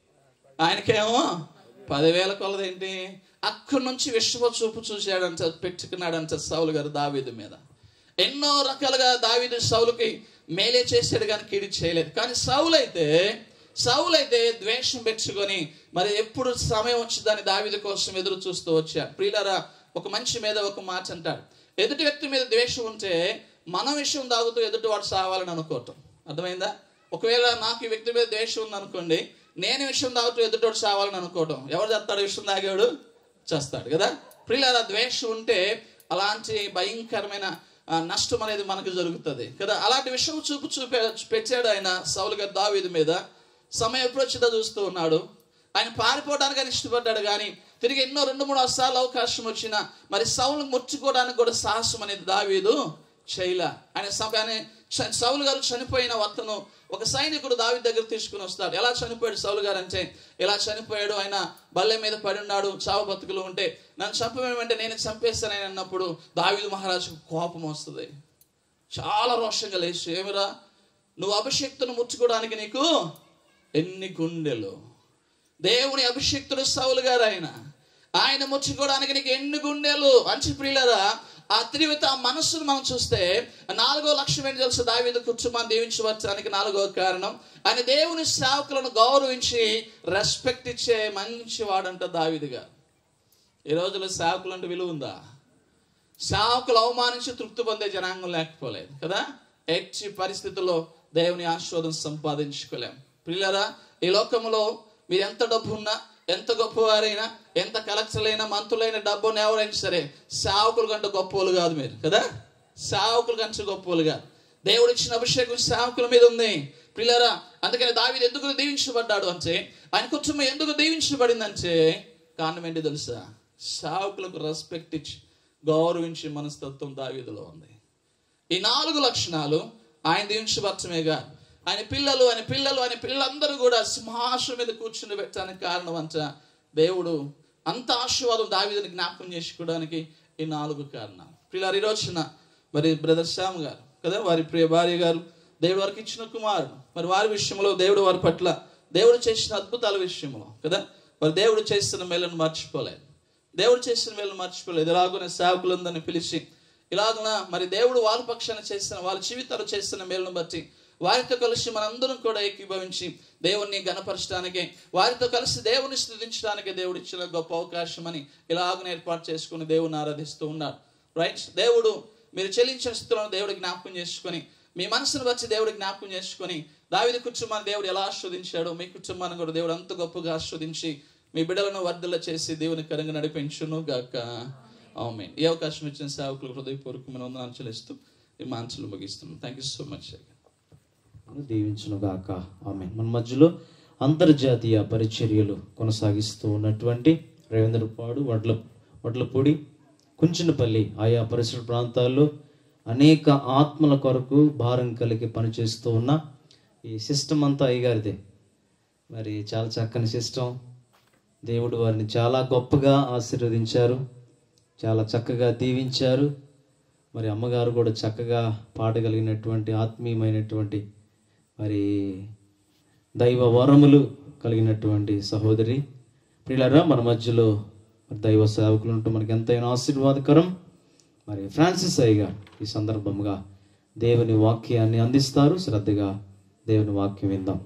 ఆయనకేమో పదివేల కొలదేంటి అక్కడి నుంచి విశ్వ చూపు చూశాడంట పెట్టుకున్నాడంట సౌలు గారు దావీదు మీద ఎన్నో రకాలుగా దావీదు సౌలుకి మేలే చేశాడు కానీ కీడి చేయలేదు కానీ సౌలు అయితే సౌలు అయితే ద్వేషం పెట్టుకొని మరి ఎప్పుడు సమయం వచ్చిందని దావీదు కోసం ఎదురు చూస్తూ వచ్చాడు ప్రియులరా ఒక మనిషి మీద ఒక మాట అంటాడు ఎదుటి వ్యక్తి మీద ద్వేషం ఉంటే మన విషయం దాగుతూ ఎదుటి వాడు సావాలని అనుకోవటం అర్థమైందా ఒకవేళ నాకు ఈ వ్యక్తి మీద ద్వేషం ఉంది అనుకోండి నేను విషయం తాగుతూ ఎదుటోడు సావాలని అనుకోవటం ఎవరు చేస్తాడు విషయం తాగాడు చేస్తాడు కదా ప్రియుల ద్వేషం ఉంటే అలాంటి భయంకరమైన ఆ, నష్టం అనేది మనకు జరుగుతుంది కదా అలాంటి విషయం చూపు చూపే పెట్టాడు ఆయన సౌలు గారు దావీదు మీద సమయం ఎప్పుడు వచ్చిందో చూస్తూ ఉన్నాడు ఆయన పారిపోవడానికి ఆయన ఇష్టపడ్డాడు కానీ తిరిగి ఎన్నో రెండు మూడు సార్లు అవకాశం వచ్చినా మరి సౌలు ముచ్చుకోవడానికి కూడా సాహసం అనేది దావీదు చేయలే ఆయన సమ- ఆయన చ- సౌలు గారు చనిపోయిన వత్తను ఒక సైనికుడు దావి దగ్గర తీసుకుని వస్తాడు ఎలా చనిపోయాడు సౌలు గారు అంటే ఎలా చనిపోయాడు ఆయన బల్లె మీద పడి ఉన్నాడు చావు బతుకులు ఉంటే నన్ను చంపమేమంటే నేను చంపేస్తానని అన్నప్పుడు దావీదు మహారాజుకు కోపం వస్తుంది చాలా రోషంగా లేచి ఏమిరా నువ్వు అభిషక్తును ముచ్చుకోవడానికి నీకు ఎన్ని గుండెలు దేవుని అభిషక్తుడు సౌలు గారు ఆయన ఆయన ముచ్చుకోవడానికి నీకు ఎన్ని గుండెలు మంచి ప్రియులరా ఆ త్రివిత ఆ మనస్సును మనం చూస్తే నాలుగో లక్ష్యం ఏంటి తెలుసు దావీదు కుటుంబాన్ని దీవించవచ్చానికి నాలుగో కారణం ఆయన దేవుని సేవకులను గౌరవించి రెస్పెక్ట్ ఇచ్చే మంచి వాడంట దావీదు గారు ఈ రోజుల్లో సేవకులు అంటే విలువ ఉందా సేవకులు అవమానించి తృప్తి పొందే జనాంగం లేకపోలేదు కదా ఎట్టి పరిస్థితుల్లో దేవుని ఆశీర్వాదం సంపాదించుకోలేం పిల్లరా ఈ లోకంలో మీరు ఎంత డబ్బు ఉన్నా ఎంత గొప్పవారైనా ఎంత కలెక్టర్లైనా మంత్రులైన డబ్బున్న ఎవరైనా సరే సేవకుల కంటే గొప్పవాళ్ళు కాదు మీరు కదా సేవకుల కంటే గొప్పవాళ్ళు కాదు దేవుడు ఇచ్చిన అభిషేకం సేవకుల మీద ఉంది పిల్లరా అందుకని దావీదు ఎందుకు దీవించబడ్డాడు అంటే ఆయన కుటుంబం ఎందుకు దీవించబడిందంటే కారణం ఏంటి తెలుసా సేవకులకు రెస్పెక్ట్ ఇచ్చి గౌరవించే మనస్తత్వం దావీదులో ఉంది ఈ నాలుగు లక్షణాలు ఆయన దీవించబచ్చమేగా ఆయన పిల్లలు ఆయన పిల్లలు ఆయన పిల్లలందరూ కూడా సింహాసనం మీద కూర్చుని పెట్టడానికి కారణం అంట దేవుడు అంత ఆశీర్వాదం దావీదుని జ్ఞాపకం చేసుకోవడానికి ఈ నాలుగు కారణాలు పిల్లలు ఈ రోజున మరి బ్రదర్ శ్యామ్ గారు కదా వారి ప్రియ భార్య గారు దేవుడు వారికి ఇచ్చిన కుమారుడు మరి వారి విషయంలో దేవుడు వారి పట్ల దేవుడు చేసిన అద్భుతాల విషయంలో కదా మరి దేవుడు చేసిన మేలను మర్చిపోలేదు దేవుడు చేసిన మేలను మర్చిపోలేదు ఇలాగున సేవకులందరిని పిలిచి ఇలాగున మరి దేవుడు వాళ్ళ పక్షాన చేసిన వాళ్ళ జీవితాలు చేస్తున్న మేలును బట్టి వారితో కలిసి మనందరం కూడా ఏకీభవించి దేవుణ్ణి గణపరచడానికి వారితో కలిసి దేవుని స్థుతించడానికి దేవుడు ఇచ్చిన గొప్ప అవకాశం అని ఇలాగనే ఏర్పాటు చేసుకుని దేవుని ఆరాధిస్తూ ఉన్నాడు రైట్ దేవుడు మీరు చెల్లించిన స్థితులను దేవుడు జ్ఞాపకం చేసుకొని మీ మనసును బట్టి దేవుడు జ్ఞాపకం చేసుకొని దావిది కుటుంబాన్ని దేవుడు ఎలా ఆస్వాదించాడో మీ కుటుంబాన్ని కూడా దేవుడు అంత గొప్పగా ఆస్వాదించి మీ బిడ్డలను వర్ధల చేసి దేవుని కరంగా నడిపించును గాక ఆమె ఈ అవకాశం ఇచ్చిన సేవకులు హృదయపూర్వకమైన వందనాలు చెల్లిస్తూ ఈ మాంచలు ముగిస్తున్నాం థ్యాంక్ యూ సో మచ్ దీవించును గాక ఆమె మన మధ్యలో అంతర్జాతీయ పరిచర్యలు కొనసాగిస్తూ ఉన్నటువంటి రేవేంద్రపాడు వడ్ల వడ్లపూడి కుంచినపల్లి ఆయా పరిసర ప్రాంతాల్లో అనేక ఆత్మల కొరకు భారం కలిగి పనిచేస్తూ ఉన్న ఈ సిస్టమ్ అంతా అయ్యగారిదే మరి చాలా చక్కని సిస్టమ్ దేవుడు వారిని చాలా గొప్పగా ఆశీర్వదించారు చాలా చక్కగా దీవించారు మరి అమ్మగారు కూడా చక్కగా పాడగలిగినటువంటి ఆత్మీయమైనటువంటి మరి దైవ వరములు కలిగినటువంటి సహోదరి ప్రియులరా మన మధ్యలో మరి దైవ సేవకులు ఉంటూ మనకి ఎంతైనా ఆశీర్వాదకరం మరి ఫ్రాన్సిస్ అయ్య గారు ఈ సందర్భంగా దేవుని వాక్యాన్ని అందిస్తారు శ్రద్ధగా దేవుని వాక్యం విందాం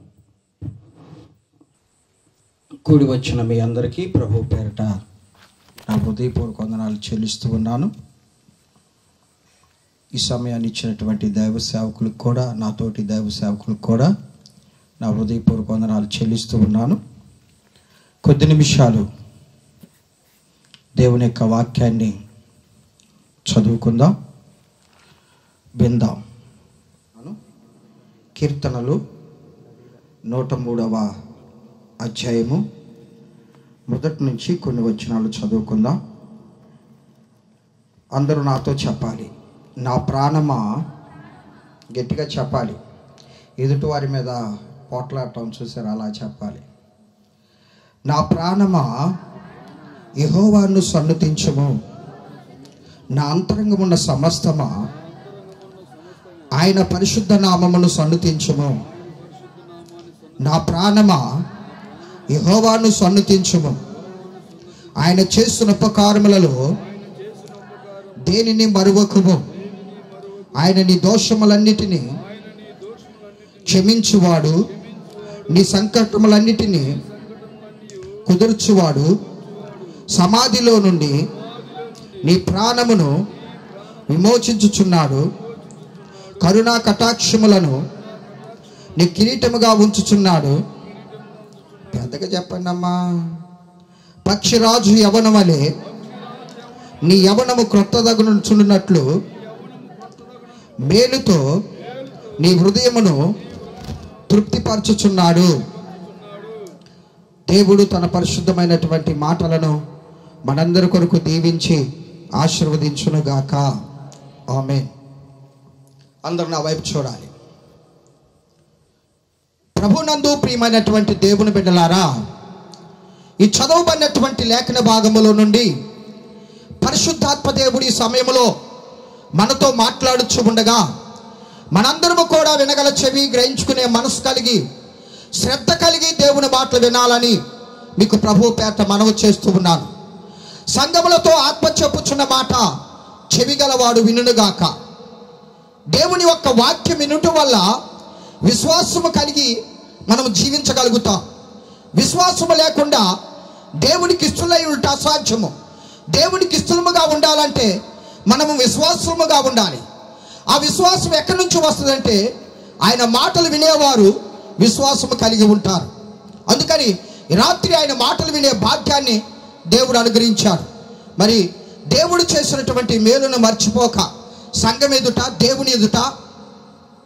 కూడి వచ్చిన మీ అందరికీ ప్రభు పేరిట నా హృదయపూర్వక వందనాలు చెల్లిస్తూ ఉన్నాను ఈ సమయాన్ని ఇచ్చినటువంటి దైవ సేవకులకు కూడా నాతోటి దైవ సేవకులకు కూడా నా హృదయపూర్వక వందనాలు చెల్లిస్తూ ఉన్నాను కొద్ది నిమిషాలు దేవుని యొక్క వాక్యాన్ని చదువుకుందాం విందాం కీర్తనలు నూట మూడవ అధ్యాయము మొదటి నుంచి కొన్ని వచనాలు చదువుకుందాం అందరూ నాతో చెప్పాలి నా ప్రాణమా గట్టిగా చెప్పాలి ఎదుటివారి మీద పోట్లాడటం చూసారు అలా చెప్పాలి నా ప్రాణమా యహోవాను సన్నుతించము నా అంతరంగమున్న సమస్తమా ఆయన పరిశుద్ధ నామమును సన్నుతించము నా ప్రాణమా యహోవాను సన్నుతించము ఆయన చేస్తున్న ఉపకారములలో దేనిని మరువకుము ఆయన నీ దోషములన్నిటినీ క్షమించువాడు నీ సంకటములన్నిటినీ కుదుర్చువాడు సమాధిలో నుండి నీ ప్రాణమును విమోచించుచున్నాడు కరుణా కటాక్షములను నీ కిరీటముగా ఉంచుచున్నాడు పెద్దగా చెప్పండి అమ్మా పక్షిరాజు యవనం వలె నీ యవనము క్రొత్తదగునుచున్నట్లు మేలుతో నీ హృదయమును తృప్తిపరచుచున్నాడు దేవుడు తన పరిశుద్ధమైనటువంటి మాటలను మనందరి కొరకు దీవించి ఆశీర్వదించునుగాక ఆమె అందరూ నా వైపు చూడాలి ప్రభునందు ప్రియమైనటువంటి దేవుని బిడ్డలారా ఈ చదవబడినటువంటి లేఖన భాగములో నుండి పరిశుద్ధాత్మ దేవుడి ఈ సమయంలో మనతో మాట్లాడుచు ఉండగా మనందరము కూడా వినగల చెవి గ్రహించుకునే మనసు కలిగి శ్రద్ధ కలిగి దేవుని మాటలు వినాలని మీకు ప్రభు పేట మనవి చేస్తూ ఉన్నాను సంగములతో ఆత్మ చెప్పుచున్న మాట చెవిగలవాడు వినుగాక దేవుని యొక్క వాక్యం వినుట వల్ల విశ్వాసము కలిగి మనం జీవించగలుగుతాం విశ్వాసము లేకుండా దేవునికి ఇష్టలై ఉంట అసాధ్యము దేవునికి ఇష్టముగా ఉండాలంటే మనము విశ్వాసముగా ఉండాలి ఆ విశ్వాసం ఎక్కడి నుంచి వస్తుందంటే ఆయన మాటలు వినేవారు విశ్వాసము కలిగి ఉంటారు అందుకని ఈ రాత్రి ఆయన మాటలు వినే భాగ్యాన్ని దేవుడు అనుగ్రహించాడు మరి దేవుడు చేసినటువంటి మేలును మర్చిపోక సంఘం ఎదుట దేవుని ఎదుట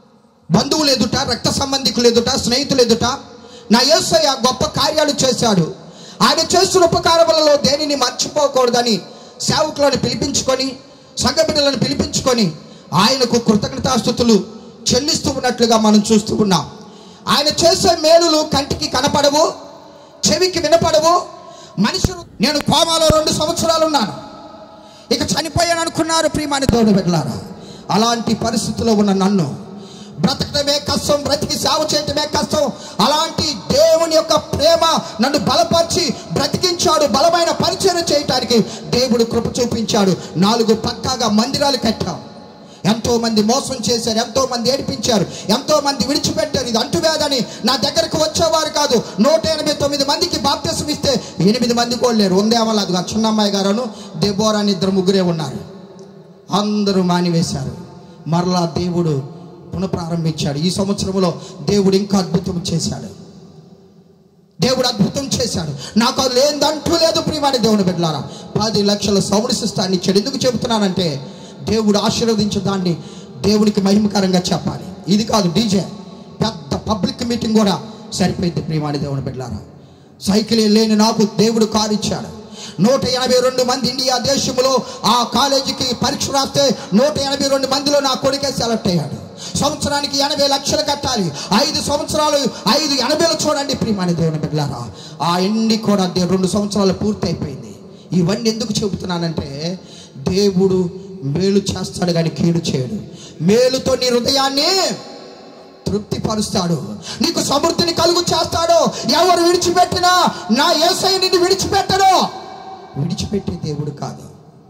బంధువులు ఎదుట రక్త సంబంధికులు ఎదుట స్నేహితులు ఎదుట నా యేసయ్య గొప్ప కార్యాలు చేశాడు ఆయన చేస్తున్న ఉపకారములలో దేనిని మర్చిపోకూడదని సేవకులను పిలిపించుకొని సంఘ బిడ్డలను పిలిపించుకొని ఆయనకు కృతజ్ఞతాస్థుతులు చెల్లిస్తూ ఉన్నట్లుగా మనం చూస్తూ ఉన్నాం ఆయన చేసే మేలులు కంటికి కనపడవు చెవికి వినపడవు మనుషులు నేను కోమాలో రెండు సంవత్సరాలు ఉన్నాను ఇక చనిపోయాను అనుకున్నారు ప్రియమాని దేవుడు బిడ్డలారా అలాంటి పరిస్థితిలో ఉన్న నన్ను బ్రతకడమే కష్టం బ్రతికి సేవ చేయటమే కష్టం అలాంటి దేవుని యొక్క ప్రేమ నన్ను బలపరిచి బ్రతికించాడు బలమైన పరిచయం చేయటానికి దేవుడు కృప చూపించాడు నాలుగు పక్కాగా మందిరాలు కట్టాం ఎంతో మంది మోసం చేశారు ఎంతో మంది ఏడిపించారు ఎంతో మంది విడిచిపెట్టారు ఇది అంటువ్యాధని నా దగ్గరకు వచ్చేవారు కాదు నూట ఎనభై తొమ్మిది మందికి బాప్తిసం ఇస్తే ఎనిమిది మంది కూడా లేరు ఉందేమో అది చిన్న అమ్మాయి గారును దెబోరా అని ఇద్దరు ముగ్గురే ఉన్నారు అందరూ మానివేశారు మరలా దేవుడు పునఃప్రారంభించాడు ఈ సంవత్సరంలో దేవుడు ఇంకా అద్భుతం చేశాడు దేవుడు అద్భుతం చేశాడు నాకు అది లేదంటూ లేదు ప్రియమాని దేవుని బిడ్డలారా పది లక్షల సౌండ్ సిస్టాన్ని ఇచ్చాడు ఎందుకు చెబుతున్నానంటే దేవుడు ఆశీర్వదించే దాన్ని దేవునికి మహిమకరంగా చెప్పాలి ఇది కాదు డీజే పెద్ద పబ్లిక్ మీటింగ్ కూడా సరిపోయింది ప్రియమాని దేవుని బిడ్డలారా సైకిల్ లేని నాకు దేవుడు కారు ఇచ్చాడు నూట ఎనభై రెండు మంది ఇండియా దేశంలో ఆ కాలేజీకి పరీక్ష రాస్తే నూట ఎనభై రెండు మందిలో నా కొడుకే సెలెక్ట్ అయ్యాడు సంవత్సరానికి ఎనభై లక్షలు కట్టాలి ఐదు సంవత్సరాలు ఐదు ఎనభైలు చూడండి ప్రియమాని దేవుని బిడ్డలారా ఆ ఎన్ని కూడా దే- రెండు సంవత్సరాలు పూర్తి అయిపోయింది ఇవన్నీ ఎందుకు చెబుతున్నానంటే దేవుడు మేలు చేస్తాడు కానీ కీడు చేయడు మేలుతో నీ హృదయాన్ని తృప్తిపరుస్తాడు నీకు సమృద్ధిని కలుగు చేస్తాడు ఎవరు విడిచిపెట్టినా నా ఏసై నిన్ను విడిచిపెట్టడు విడిచిపెట్టే దేవుడు కాదు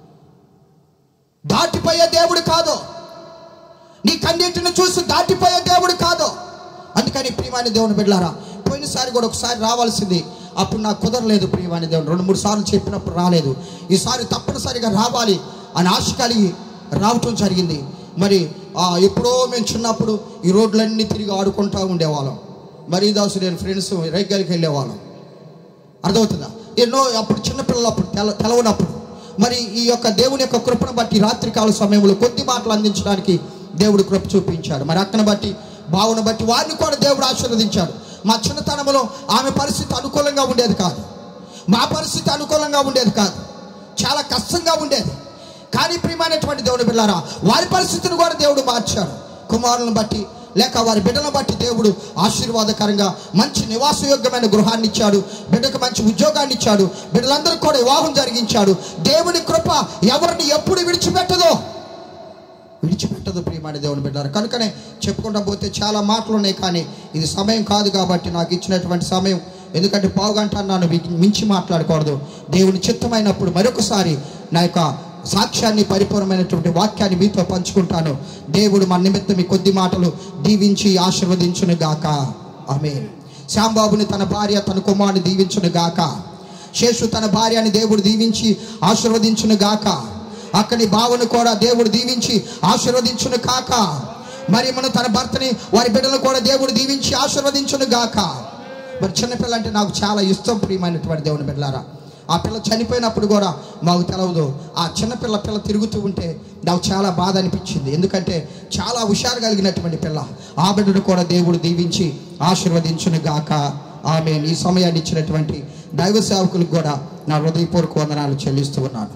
దాటిపోయే దేవుడు కాదు నీ కన్నీటిని చూసి దాటిపోయే దేవుడు కాదు అందుకని ప్రియమాని దేవుని బిడ్డారా పోయినసారి కూడా ఒకసారి రావాల్సింది అప్పుడు నాకు కుదరలేదు ప్రియమాని దేవుడు రెండు మూడు సార్లు చెప్పినప్పుడు రాలేదు ఈసారి తప్పనిసరిగా రావాలి అని ఆశ కలిగి రావటం జరిగింది మరి ఆ, ఎప్పుడో మేము చిన్నప్పుడు ఈ రోడ్లన్నీ తిరిగి ఆడుకుంటూ ఉండేవాళ్ళం మరి దాసు నేను ఫ్రెండ్స్ రైగలికి వెళ్ళేవాళ్ళం అర్థమవుతుందా ఎన్నో అప్పుడు చిన్నపిల్లలు అప్పుడు తెల తెలవనప్పుడు మరి ఈ యొక్క దేవుని యొక్క కృపను బట్టి రాత్రికాల సమయంలో కొద్ది మాటలు అందించడానికి దేవుడు కృప చూపించాడు మరి అక్కను బట్టి భావన బట్టి వారిని కూడా దేవుడు ఆశీర్వదించాడు మా చిన్నతనంలో ఆమె పరిస్థితి అనుకూలంగా ఉండేది కాదు మా పరిస్థితి అనుకూలంగా ఉండేది కాదు చాలా కష్టంగా ఉండేది కానీ ప్రియమైనటువంటి దేవుడు బిళ్ళారా వారి పరిస్థితిని కూడా దేవుడు మార్చాడు కుమారులను బట్టి లేక వారి బిడ్డలను బట్టి దేవుడు ఆశీర్వాదకరంగా మంచి నివాసయోగ్యమైన గృహాన్ని ఇచ్చాడు బిడ్డకు మంచి ఉద్యోగాన్ని ఇచ్చాడు బిడ్డలందరికీ కూడా వివాహం జరిగించాడు దేవుని కృప ఎవరిని ఎప్పుడు విడిచిపెట్టదో విడిచిపెట్టదు ప్రియమైన దేవుని బిడ్డారు కనుకనే చెప్పుకుంటా పోతే చాలా మాటలు ఉన్నాయి కానీ ఇది సమయం కాదు కాబట్టి నాకు ఇచ్చినటువంటి సమయం ఎందుకంటే పావుగంట నన్ను మి- మించి మాట్లాడకూడదు దేవుని చిత్తమైనప్పుడు మరొకసారి నా యొక్క సాక్ష్యాన్ని పరిపూర్ణమైనటువంటి వాక్యాన్ని మీతో పంచుకుంటాను దేవుడు మన నిమిత్తం ఈ కొద్ది మాటలు దీవించి ఆశీర్వదించును గాక ఆమె శ్యాంబాబుని తన భార్య తన కుమారుని దీవించును గాక శేషు తన భార్యని దేవుడు దీవించి ఆశీర్వదించును గాక అక్కడి బావను కూడా దేవుడు దీవించి ఆశీర్వదించును కాక మరి మన తన భర్తని వారి బిడ్డలు కూడా దేవుడు దీవించి ఆశీర్వదించును గాక మరి చిన్నపిల్ల అంటే నాకు చాలా ఇష్టం ప్రియమైనటువంటి దేవుని బిడ్డలారా ఆ పిల్ల చనిపోయినప్పుడు కూడా మాకు తెలవదు ఆ చిన్నపిల్ల పిల్ల తిరుగుతూ ఉంటే నాకు చాలా బాధ అనిపించింది ఎందుకంటే చాలా హుషారు కలిగినటువంటి పిల్ల ఆ బిడ్డను కూడా దేవుడు దీవించి ఆశీర్వదించును గాక ఆమె ఈ సమయాన్ని ఇచ్చినటువంటి దైవ సేవకులకు కూడా నా హృదయపూర్వక వందనాలు చెల్లిస్తూ ఉన్నాను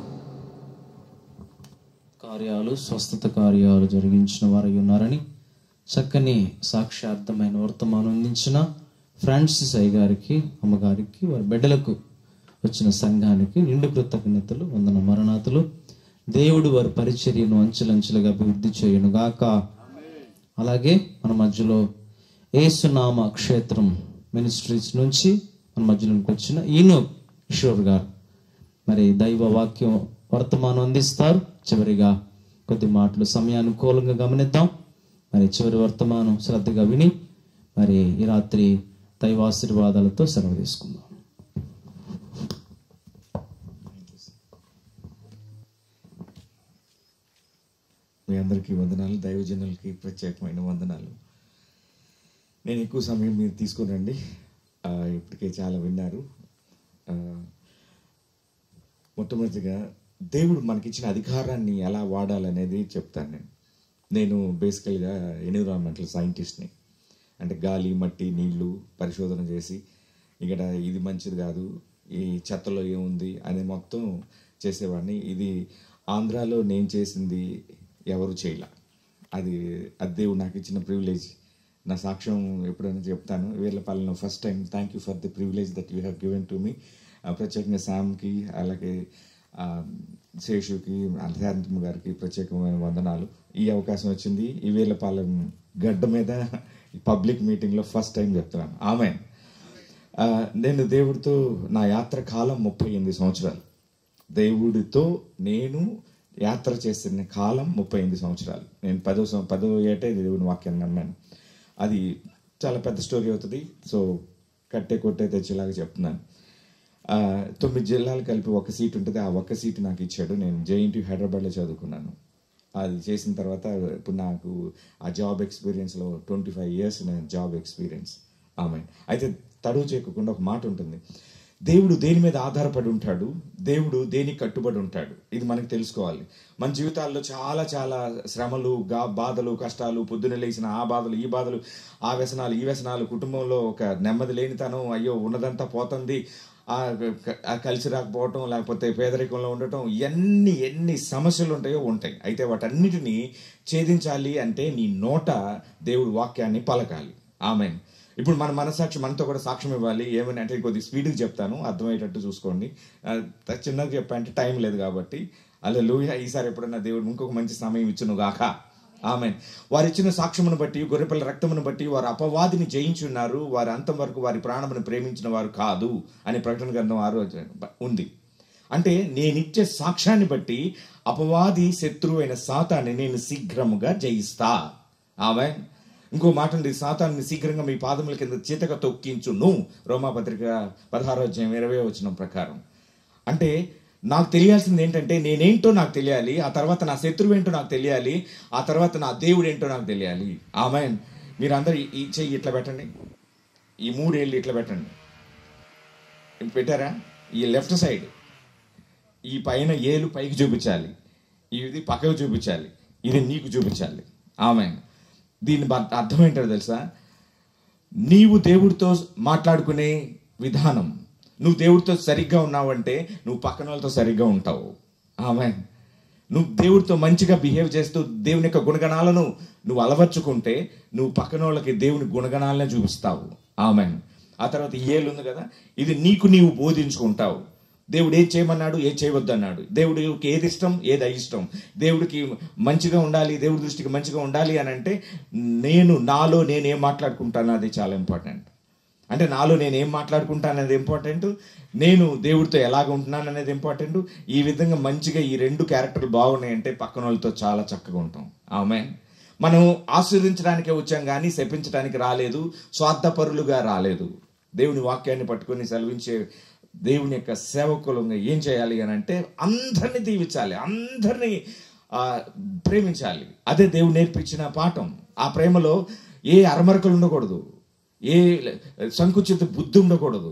కార్యాలు స్వస్థత కార్యాలు జరిగించిన వారై ఉన్నారని చక్కని సాక్షార్థమైన వర్తమానం అందించిన ఫ్రాన్సిస్ అయ్య గారికి అమ్మగారికి వారి బిడ్డలకు వచ్చిన సంఘానికి నిండు కృతజ్ఞతలు వందన మరణాతులు దేవుడు వారి పరిచర్యను అంచెలంచెలుగా అభివృద్ధి చేయును గాక అలాగే మన మధ్యలో ఏసునామ క్షేత్రం మినిస్ట్రీస్ నుంచి మన మధ్యలోకి వచ్చిన ఈనో కిషోర్ గారు మరి దైవ వాక్యం వర్తమానం అందిస్తారు చివరిగా కొద్ది మాటలు సమయానుకూలంగా గమనిద్దాం మరి చివరి వర్తమానం శ్రద్ధగా విని మరి ఈ రాత్రి దైవాశీర్వాదాలతో సెలవు తీసుకుందాం మీ అందరికీ వందనాలు దైవజనులకి ప్రత్యేకమైన వందనాలు నేను ఎక్కువ సమయం మీరు తీసుకురండి ఆ, ఇప్పటికే చాలా విన్నారు ఆ, మొట్టమొదటిగా దేవుడు మనకిచ్చిన అధికారాన్ని ఎలా వాడాలనేది చెప్తాను నేను నేను బేసికల్గా ఎన్విరాన్మెంటల్ సైంటిస్ట్ని అంటే గాలి మట్టి నీళ్లు పరిశోధన చేసి ఇక్కడ ఇది మంచిది కాదు ఈ చెత్తలో ఏముంది అని మొత్తం చేసేవాడిని ఇది ఆంధ్రాలో నేను చేసింది ఎవరు చేయలే అది అది దేవుడు నాకు ఇచ్చిన ప్రివిలేజ్ నా సాక్ష్యం ఎప్పుడైనా చెప్తాను వీళ్ళపాలెంలో first time thank you for the privilege that you have given to me ప్రత్యేకంగా శామ్కి అలాగే ఆ, శేషుకి అధ్యాత్మ గారికి ప్రత్యేకమైన వందనాలు ఈ అవకాశం వచ్చింది ఈ వీళ్ళపాలెం గడ్డ మీద పబ్లిక్ మీటింగ్లో ఫస్ట్ టైం చెప్తున్నాను ఆమె నేను దేవుడితో నా యాత్ర కాలం ముప్పై ఎనిమిది సంవత్సరాలు దేవుడితో నేను యాత్ర చేసిన కాలం ముప్పై ఎనిమిది సంవత్సరాలు నేను పదో సం- పదో ఏటే దేవుని వాక్యాన్ని నమ్మాను అది చాలా పెద్ద స్టోరీ అవుతుంది సో కట్టే కొట్టే తెచ్చేలాగా చెప్తున్నాను ఆ, తొమ్మిది జిల్లాలు కలిపి ఒక సీట్ ఉంటుంది ఆ ఒక్క సీట్ నాకు ఇచ్చాడు నేను జేఎన్టీ హైదరాబాద్లో చదువుకున్నాను అది చేసిన తర్వాత ఇప్పుడు నాకు ఆ జాబ్ ఎక్స్పీరియన్స్లో ట్వంటీ ఫైవ్ ఇయర్స్ నేను జాబ్ ఎక్స్పీరియన్స్ ఆమె అయితే తడువు చేయకుండా ఒక మాట ఉంటుంది దేవుడు దేని మీద ఆధారపడి ఉంటాడు దేవుడు దేనికి కట్టుబడి ఉంటాడు ఇది మనకు తెలుసుకోవాలి మన జీవితాల్లో చాలా చాలా శ్రమలు గా బాధలు కష్టాలు పొద్దున లేచిన ఆ బాధలు ఈ బాధలు ఆ వ్యసనాలు ఈ వ్యసనాలు కుటుంబంలో ఒక నెమ్మది లేనితనం అయ్యో ఉన్నదంతా పోతుంది ఆ క- ఆ కలిసి రాకపోవటం లేకపోతే పేదరికంలో ఉండటం ఎన్ని ఎన్ని సమస్యలు ఉంటాయో ఉంటాయి అయితే వాటన్నిటినీ ఛేదించాలి అంటే నీ నోట దేవుడు వాక్యాన్ని పలకాలి ఆమె ఇప్పుడు మన మనసాక్షి మనతో కూడా సాక్ష్యం ఇవ్వాలి ఏమని అంటే కొద్దిగా స్పీడ్గా చెప్తాను అర్థమయ్యేటట్టు చూసుకోండి ఆ, చిన్నగా చెప్పాలంటే టైం లేదు కాబట్టి అలా లూయ ఈసారి ఎప్పుడన్నా దేవుడు ఇంకొక మంచి సమయం ఇచ్చును గాక ఆమె వారు ఇచ్చిన సాక్ష్యమును బట్టి గొర్రెపిల్ల రక్తమును బట్టి వారు అపవాదిని జయించున్నారు వారి అంతం వరకు వారి ప్రాణమును ప్రేమించిన వారు కాదు అని ప్రకటన గ్రంథం ఆరో అధ్యాయం ఉంది అంటే నేనిచ్చే సాక్ష్యాన్ని బట్టి అపవాది శత్రువు అయిన సాతాన్ని నేను శీఘ్రముగా జయిస్తా ఆమె ఇంకో మాట ఉంది సాతాన్ని శీఘ్రంగా మీ పాదముల కింద చీతక తొక్కించును రోమాపత్రిక పదహారో అధ్యాయం ఇరవై వచ్చిన ప్రకారం అంటే నాకు తెలియాల్సింది ఏంటంటే నేనేంటో నాకు తెలియాలి ఆ తర్వాత నా శత్రువు ఏంటో నాకు తెలియాలి ఆ తర్వాత నా దేవుడు ఏంటో నాకు తెలియాలి ఆమె మీరందరూ ఈ చెయ్యి ఇట్లా పెట్టండి ఈ మూడేళ్ళు ఇట్లా పెట్టండి పెట్టారా ఈ లెఫ్ట్ సైడ్ ఈ పైన ఏలు పైకి చూపించాలి ఇది పక్కకు చూపించాలి ఇది నీకు చూపించాలి ఆమె దీని బ- అర్థం ఏంటో తెలుసా నీవు దేవుడితో మాట్లాడుకునే విధానం నువ్వు దేవుడితో సరిగ్గా ఉన్నావంటే నువ్వు పక్కన వాళ్ళతో సరిగ్గా ఉంటావు ఆమె నువ్వు దేవుడితో మంచిగా బిహేవ్ చేస్తూ దేవుని యొక్క గుణగణాలను నువ్వు అలవర్చుకుంటే నువ్వు పక్కన వాళ్ళకి దేవుని గుణగణాలనే చూపిస్తావు ఆమె ఆ తర్వాత ఈ ఏళ్ళు ఉంది కదా ఇది నీకు నీవు బోధించుకుంటావు దేవుడు ఏది చేయమన్నాడు ఏది చేయవద్దు అన్నాడు దేవుడికి ఏది ఇష్టం ఏది అయిష్టం దేవుడికి మంచిగా ఉండాలి దేవుడి దృష్టికి మంచిగా ఉండాలి అని అంటే నేను నాలో నేను ఏం మాట్లాడుకుంటాను అది చాలా ఇంపార్టెంట్ అంటే నాలో నేను ఏం మాట్లాడుకుంటాను అనేది ఇంపార్టెంట్ నేను దేవుడితో ఎలాగ ఉంటున్నాను అనేది ఇంపార్టెంట్ ఈ విధంగా మంచిగా ఈ రెండు క్యారెక్టర్లు బాగున్నాయంటే పక్కన వాళ్ళతో చాలా చక్కగా ఉంటాం ఆమె మనం ఆస్వాదించడానికే వచ్చాం కానీ శపించడానికి రాలేదు స్వార్థపరులుగా రాలేదు దేవుని వాక్యాన్ని పట్టుకొని సెలవించే దేవుని యొక్క సేవకులంగా ఏం చేయాలి అని అంటే అందరినీ దీవించాలి అందరినీ ఆ, ప్రేమించాలి అదే దేవుడు నేర్పించిన పాఠం ఆ ప్రేమలో ఏ అరమరకలు ఉండకూడదు ఏ సంకుచిత బుద్ధి ఉండకూడదు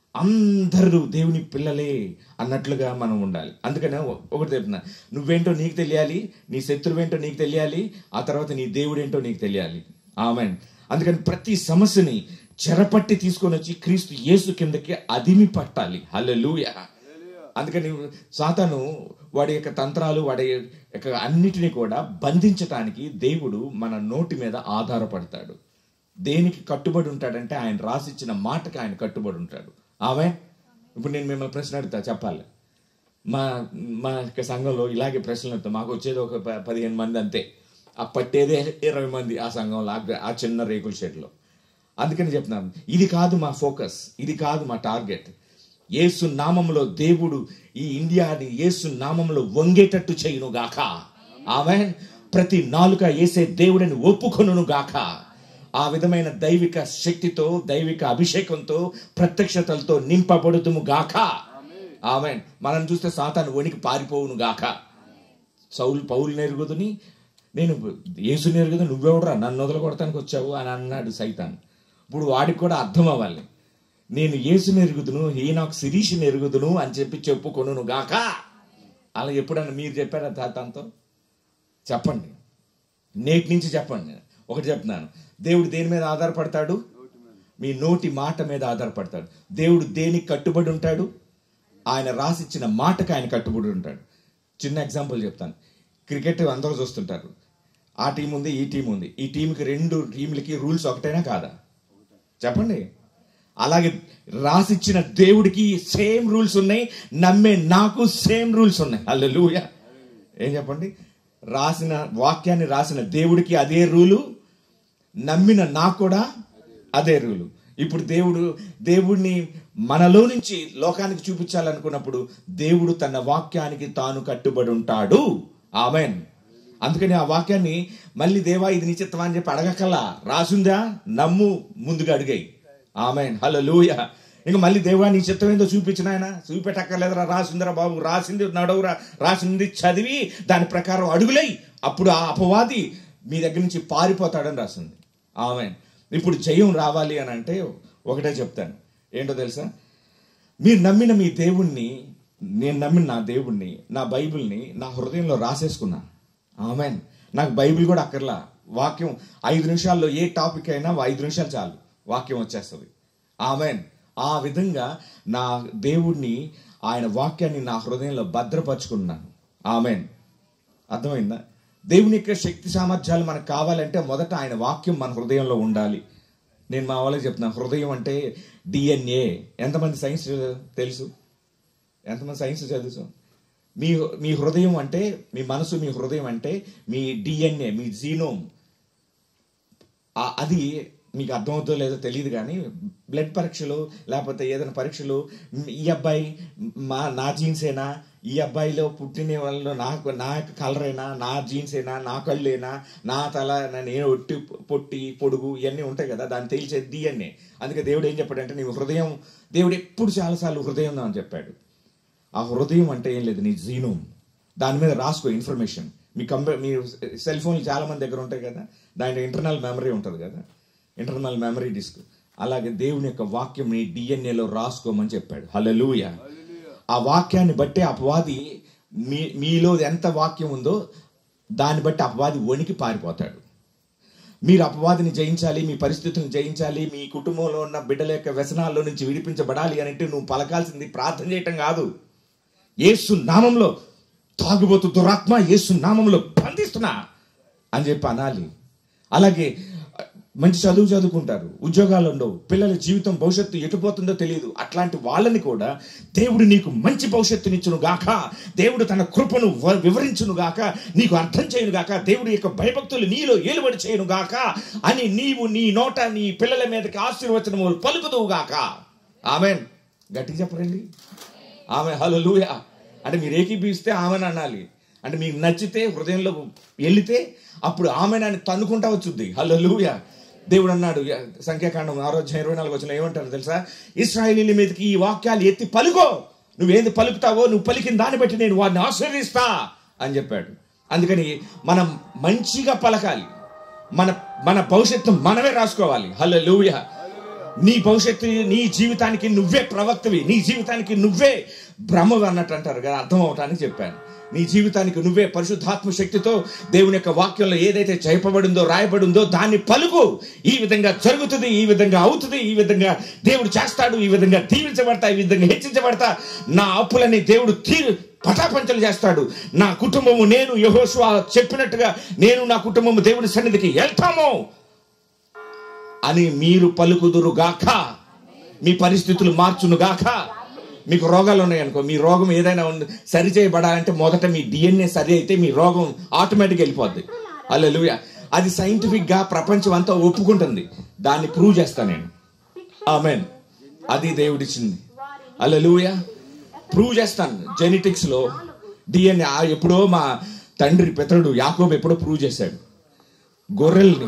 అందరూ దేవుని పిల్లలే అన్నట్లుగా మనం ఉండాలి అందుకనే ఒ- ఒకటి చెప్తున్నా నువ్వేంటో నీకు తెలియాలి నీ శత్రువేంటో నీకు తెలియాలి ఆ తర్వాత నీ దేవుడేంటో నీకు తెలియాలి ఆమె అందుకని ప్రతి సమస్యని చెరపట్టి తీసుకొని వచ్చి క్రీస్తు యేసు కిందకి అదిమి పట్టాలి హల్లెలూయా అందుకని సాతాను వాడి యొక్క తంత్రాలు వాడి యొక్క అన్నిటినీ కూడా బంధించటానికి దేవుడు మన నోటి మీద ఆధారపడతాడు దేనికి కట్టుబడి ఉంటాడంటే ఆయన రాసిచ్చిన మాటకి ఆయన కట్టుబడి ఉంటాడు ఆమె ఇప్పుడు నేను మిమ్మల్ని ప్రశ్న అడుగుతా చెప్పాలి మా మా యొక్క సంఘంలో ఇలాగే ప్రశ్నలు అడుగుతాం మాకు వచ్చేది ఒక ప- పదిహేను మంది అంతే ఆ పట్టేదే ఇరవై మంది ఆ సంఘంలో ఆ గ- ఆ చిన్న రేకుల షెడ్లో అందుకని చెప్తున్నాను ఇది కాదు మా ఫోకస్ ఇది కాదు మా టార్గెట్ యేసు నామంలో దేవుడు ఈ ఇండియాని యేసు నామంలో వంగేటట్టు చేయును గాక ఆమె ప్రతి నాలుక వేసే దేవుడిని ఒప్పుకొనును గాక ఆ విధమైన దైవిక శక్తితో దైవిక అభిషేకంతో ప్రత్యక్షతలతో నింపబడుతుము గాక ఆమె మనం చూస్తే సాతాను వణికి పారిపోవును గాక సౌలు పౌలు నెరుగుదుని నేను యేసు నెరుగుదు నువ్వెవడరా నన్ను వదలగొడటానికి వచ్చావు అని అన్నాడు సైతాన్ ఇప్పుడు వాడికి కూడా అర్థం అవ్వాలి నేను యేసు నెరుగుదును ఈనాకు శిరీష్ నెరుగుదును అని చెప్పి చెప్పుకొను గాక అలా ఎప్పుడన్నా మీరు చెప్పారా తాతంతో చెప్పండి నేటి నుంచి చెప్పండి నేను ఒకటి చెప్తున్నాను దేవుడు దేని మీద ఆధారపడతాడు మీ నోటి మాట మీద ఆధారపడతాడు దేవుడు దేనికి కట్టుబడి ఉంటాడు ఆయన రాసిచ్చిన మాటకు ఆయన కట్టుబడి ఉంటాడు చిన్న ఎగ్జాంపుల్ చెప్తాను క్రికెట్ అందరూ చూస్తుంటారు ఆ టీం ఉంది ఈ టీం ఉంది ఈ టీంకి రెండు టీంలకి రూల్స్ ఒకటైనా కాదా చెప్పండి అలాగే రాసిచ్చిన దేవుడికి సేమ్ రూల్స్ ఉన్నాయి నమ్మే నాకు సేమ్ రూల్స్ ఉన్నాయి అల్లెలూయ ఏం చెప్పండి రాసిన వాక్యాన్ని రాసిన దేవుడికి అదే రూలు నమ్మిన నాకు కూడా అదే రూలు ఇప్పుడు దేవుడు దేవుడిని మనలో నుంచి లోకానికి చూపించాలనుకున్నప్పుడు దేవుడు తన వాక్యానికి తాను కట్టుబడి ఉంటాడు ఆమెన్ అందుకని ఆ వాక్యాన్ని మళ్ళీ దేవా ఇది నీ చిత్తమా అని చెప్పి అడగకల్లా రాసుందా నమ్ము ముందుగా అడిగాయి ఆమెన్ హలో లూయ ఇంకా మళ్ళీ దేవా నీ చిత్తం ఏందో చూపించిన ఆయన చూపెట్టక్కర్లేదురా రాసిందిరా బాబు రాసింది నడవురా రాసింది చదివి దాని ప్రకారం అడుగులై అప్పుడు ఆ అపవాది మీ దగ్గర నుంచి పారిపోతాడని రాసింది ఆమె ఇప్పుడు జయం రావాలి అని అంటే ఒకటే చెప్తాను ఏంటో తెలుసా మీరు నమ్మిన మీ దేవుణ్ణి నేను నమ్మిన నా దేవుణ్ణి నా బైబిల్ని నా హృదయంలో రాసేసుకున్నా ఆమెన్ నాకు బైబిల్ కూడా అక్కర్లా వాక్యం ఐదు నిమిషాల్లో ఏ టాపిక్ అయినా ఐదు నిమిషాలు చాలు వాక్యం వచ్చేస్తుంది ఆమెన్ ఆ విధంగా నా దేవుణ్ణి ఆయన వాక్యాన్ని నా హృదయంలో భద్రపరుచుకున్నాను ఆమెన్ అర్థమైందా దేవుని యొక్క శక్తి సామర్థ్యాలు మనకు కావాలంటే మొదట ఆయన వాక్యం మన హృదయంలో ఉండాలి నేను మా వాళ్ళకి చెప్తున్నాను హృదయం అంటే డిఎన్ఏ ఎంతమంది సైన్స్ తెలుసు ఎంతమంది సైన్స్ చదువు మీ మీ హృదయం అంటే మీ మనసు మీ హృదయం అంటే మీ డిఎన్ఏ మీ జీనోమ్ ఆ- అది మీకు అర్థమవుతుందో లేదో తెలియదు కానీ బ్లడ్ పరీక్షలు లేకపోతే ఏదైనా పరీక్షలు మ్, ఈ అబ్బాయి మా నా జీన్సేనా ఈ అబ్బాయిలో పుట్టిన వాళ్ళు నాకు నా కలరేనా నా జీన్సేనా నా కళ్ళేనా నా తల నా- నేను ఒట్టి పొట్టి పొడుగు ఇవన్నీ ఉంటాయి కదా దాన్ని తేల్చే డిఎన్ఏ అందుకే దేవుడు ఏం చెప్పాడంటే నీ హృదయం దేవుడు ఎప్పుడు చాలాసార్లు హృదయం అని చెప్పాడు ఆ హృదయం అంటే ఏం లేదు నీ జీనోమ్ దాని మీద రాసుకో ఇన్ఫర్మేషన్ మీ కంప్యూ మీ సెల్ ఫోన్లు చాలా మంది దగ్గర ఉంటాయి కదా దాంట్లో ఇంటర్నల్ మెమరీ ఉంటుంది కదా ఇంటర్నల్ మెమరీ డిస్క్ అలాగే దేవుని యొక్క వాక్యం నీ డిఎన్ఏలో రాసుకోమని చెప్పాడు హల్లెలూయా ఆ వాక్యాన్ని బట్టి అపవాది మీ మీలో ఎంత వాక్యం ఉందో దాన్ని బట్టి అపవాది వణికి పారిపోతాడు మీరు అపవాదిని జయించాలి మీ పరిస్థితులను జయించాలి మీ కుటుంబంలో ఉన్న బిడ్డల యొక్క వ్యసనాల్లో నుంచి విడిపించబడాలి అని అంటే నువ్వు పలకాల్సింది ప్రార్థన చేయటం కాదు యేసు నామంలో తాగుబోతు దురాత్మ యేసు నామంలో బంధిస్తున్నా అని చెప్పి అనాలి అలాగే మంచి చదువు చదువుకుంటారు ఉద్యోగాలు ఉండవు పిల్లల జీవితం భవిష్యత్తు ఎటుపోతుందో తెలియదు అట్లాంటి వాళ్ళని కూడా దేవుడు నీకు మంచి భవిష్యత్తునిచ్చును గాక దేవుడు తన కృపను వ- వివరించును గాక నీకు అర్థం చేయను గాక దేవుడి యొక్క భయభక్తులు నీలో ఏలుబడి చేయను గాక అని నీవు నీ నోట నీ పిల్లల మీదకి ఆశీర్వచనము పలుకుదువు గాక ఆమెన్ గట్టిగా చెప్పరండి ఆమె హలో అంటే మీరు ఏకీపిస్తే ఆమెను అనాలి అంటే మీకు నచ్చితే హృదయంలో వెళితే అప్పుడు ఆమెనని తన్నుకుంటా వచ్చుద్ది హలో దేవుడు అన్నాడు సంఖ్యాకాండం ఆరోగ్యం ఇరవై నాలుగు వచ్చిన ఏమంటారు తెలుసా ఇస్రాయేలీల మీదకి ఈ వాక్యాలు ఎత్తి పలుకో నువ్వేంది పలుకుతావో నువ్వు పలికిన దాన్ని బట్టి నేను వాడిని ఆశీర్వదిస్తా అని చెప్పాడు అందుకని మనం మంచిగా పలకాలి మన మన భవిష్యత్తు మనమే రాసుకోవాలి హలో నీ భవిష్యత్తు నీ జీవితానికి నువ్వే ప్రవక్తవి నీ జీవితానికి నువ్వే బ్రహ్మవి అన్నట్టు అంటారు కదా అర్థం అవటానికి చెప్పాను నీ జీవితానికి నువ్వే పరిశుద్ధాత్మ శక్తితో దేవుని యొక్క వాక్యంలో ఏదైతే చెప్పబడిందో రాయబడిందో దాన్ని పలుకు ఈ విధంగా జరుగుతుంది ఈ విధంగా అవుతుంది ఈ విధంగా దేవుడు చేస్తాడు ఈ విధంగా దీవించబడతా ఈ విధంగా హెచ్చించబడతా నా అప్పులని దేవుడు తీరు పటాపంచలు చేస్తాడు నా కుటుంబము నేను యహోశివ చెప్పినట్టుగా నేను నా కుటుంబము దేవుని సన్నిధికి వెళ్తాము అని మీరు పలుకుదురు గాక మీ పరిస్థితులు మార్చును గాక మీకు రోగాలు ఉన్నాయనుకో మీ రోగం ఏదైనా ఉంది సరి చేయబడాలంటే మొదట మీ డిఎన్ఏ సరి అయితే మీ రోగం ఆటోమేటిక్ వెళ్ళిపోద్ది అల్లెలుయ అది సైంటిఫిక్ గా ప్రపంచం అంతా ఒప్పుకుంటుంది దాన్ని ప్రూవ్ చేస్తా నేను ఆమెన్ అది దేవుడిచ్చింది అల్లెలుయ ప్రూవ్ చేస్తాను జెనెటిక్స్ లో డిఎన్ఏ ఎప్పుడో మా తండ్రి పితరుడు యాకోబు ఎప్పుడో ప్రూవ్ చేశాడు గొర్రెల్ని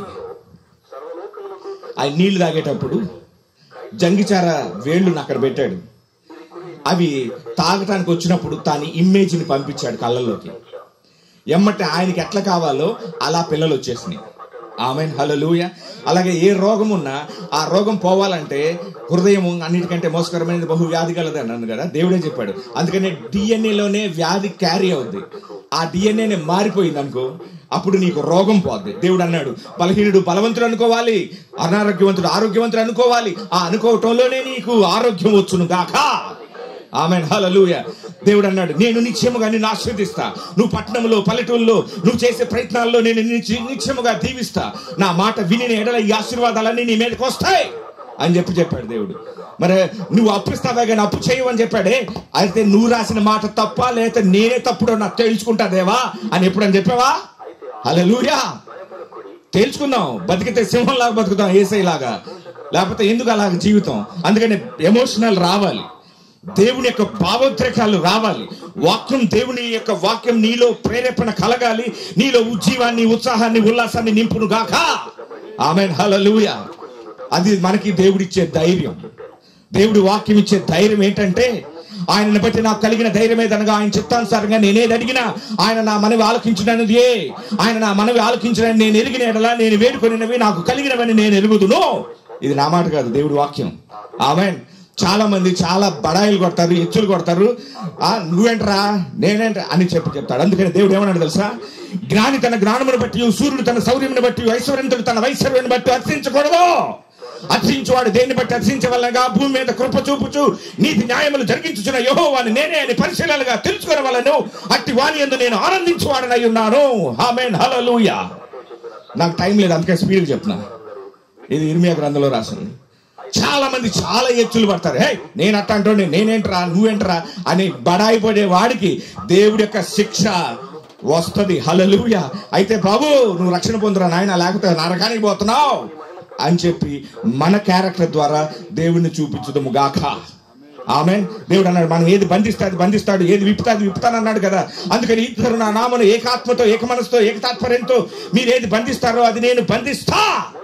ఆయన నీళ్లు తాగేటప్పుడు జంగిచార వేళ్ళుని అక్కడ పెట్టాడు అవి తాగటానికి వచ్చినప్పుడు తాని ఇమేజ్ని పంపించాడు కళ్ళల్లోకి ఎమ్మటే ఆయనకి ఎట్లా కావాలో అలా పిల్లలు వచ్చేసినాయి ఆమె హలలుయ అలాగే ఏ రోగం ఉన్నా ఆ రోగం పోవాలంటే హృదయం అన్నిటికంటే మోసకరమైనది బహు వ్యాధి కలది అన్నాను కదా దేవుడే చెప్పాడు అందుకనే డిఎన్ఏలోనే వ్యాధి క్యారీ అవుద్ది ఆ డిఎన్ఏనే మారిపోయింది అనుకో అప్పుడు నీకు రోగం పోద్ది దేవుడు అన్నాడు బలహీనుడు బలవంతుడు అనుకోవాలి అనారోగ్యవంతుడు ఆరోగ్యవంతుడు అనుకోవాలి ఆ అనుకోవటంలోనే నీకు ఆరోగ్యం వచ్చును గాక ఆమె హలలుయ దేవుడు అన్నాడు నేను నిత్యముగా నిన్ను ఆశీర్దిస్తా నువ్వు పట్టణంలో పల్లెటూళ్ళలో నువ్వు చేసే ప్రయత్నాల్లో నేను నిత్య- నిత్యముగా దీవిస్తా నా మాట విని ఎడల ఈ ఆశీర్వాదాలన్నీ నీ మీదకి వస్తాయి అని చెప్పి చెప్పాడు దేవుడు మరి నువ్వు అప్పు ఇస్తావే కానీ అప్పు చేయవని చెప్పాడే అయితే నువ్వు రాసిన మాట తప్ప లేకపోతే నేనే తప్పుడో నాకు తెలుసుకుంటా దేవా అని ఎప్పుడని చెప్పావా హల్లెలూయా తేల్చుకుందాం బతికితే సింహంలాగా బతుకుతాం ఏసై లాగా లేకపోతే ఎందుకు అలాగ జీవితం అందుకని ఎమోషనల్ రావాలి దేవుని యొక్క భావోద్రేకాలు రావాలి వాక్యం దేవుని యొక్క వాక్యం నీలో ప్రేరేపణ కలగాలి నీలో ఉజ్జీవాన్ని ఉత్సాహాన్ని ఉల్లాసాన్ని నింపును గాక ఆమె హలలుయ అది మనకి దేవుడిచ్చే ధైర్యం దేవుడి వాక్యం ఇచ్చే ధైర్యం ఏంటంటే ఆయనను బట్టి నాకు కలిగిన ధైర్యం ఏదనగా ఆయన చిత్తానుసారంగా నేనేది అడిగినా ఆయన నా మనవి ఆలోకించినది ఏ ఆయన నా మనవి ఆలోకించిన నేను ఎరిగిన ఎడలా నేను వేడుకొనినవి నాకు కలిగినవని నేను ఎరుగుదును ఇది నా మాట కాదు దేవుడి వాక్యం ఆమె చాలా మంది చాలా బడాయిలు కొడతారు ఎచ్చులు కొడతారు ఆ నువ్వేంట్రా నేనేంట్రా అని చెప్పి చెప్తాడు అందుకని దేవుడు ఏమన్నాడు తెలుసా జ్ఞాని తన జ్ఞానమును బట్టి సూర్యుడు తన శౌర్యమును బట్టి ఐశ్వర్యంతుడు తన వైశ్వర్యాన్ని బట్టి అర్చించకూడదు అర్చించువాడు దేన్ని బట్టి అర్చించవలనగా భూమి మీద కృప చూపుచు నీతి న్యాయములు జరిగించుచున్న యెహోవాని నేనే అని పరిశీలనగా తెలుసుకునవలను అట్టి వాని ఎందు నేను ఆనందించువాడనై ఉన్నాను ఆమెన్ హల్లెలూయా నాకు టైం లేదు అందుకే స్పీడ్ చెప్తున్నా ఇది ఇర్మియా గ్రంథంలో రాసింది చాలా మంది చాలా ఎచ్చులు పడతారు హే నేను అట్ట అంటోండి నేనేంట్రా నువ్వేంట్రా అని బడాయి పడే వాడికి దేవుడి యొక్క శిక్ష వస్తుంది హలలుయ అయితే బాబు నువ్వు రక్షణ పొందురా నాయన లేకపోతే నరకానికి పోతున్నావు అని చెప్పి మన క్యారెక్టర్ ద్వారా దేవుడిని చూపించుదము గాక ఆమె దేవుడు అన్నాడు మనం ఏది బంధిస్తే అది బంధిస్తాడు ఏది విప్పుతా అది విప్పుతాను అన్నాడు కదా అందుకని ఇద్దరు నా నామను ఏకాత్మతో ఏక మనసుతో ఏక తాత్పర్యంతో మీరు ఏది బంధిస్తారో అది నేను బంధిస్తా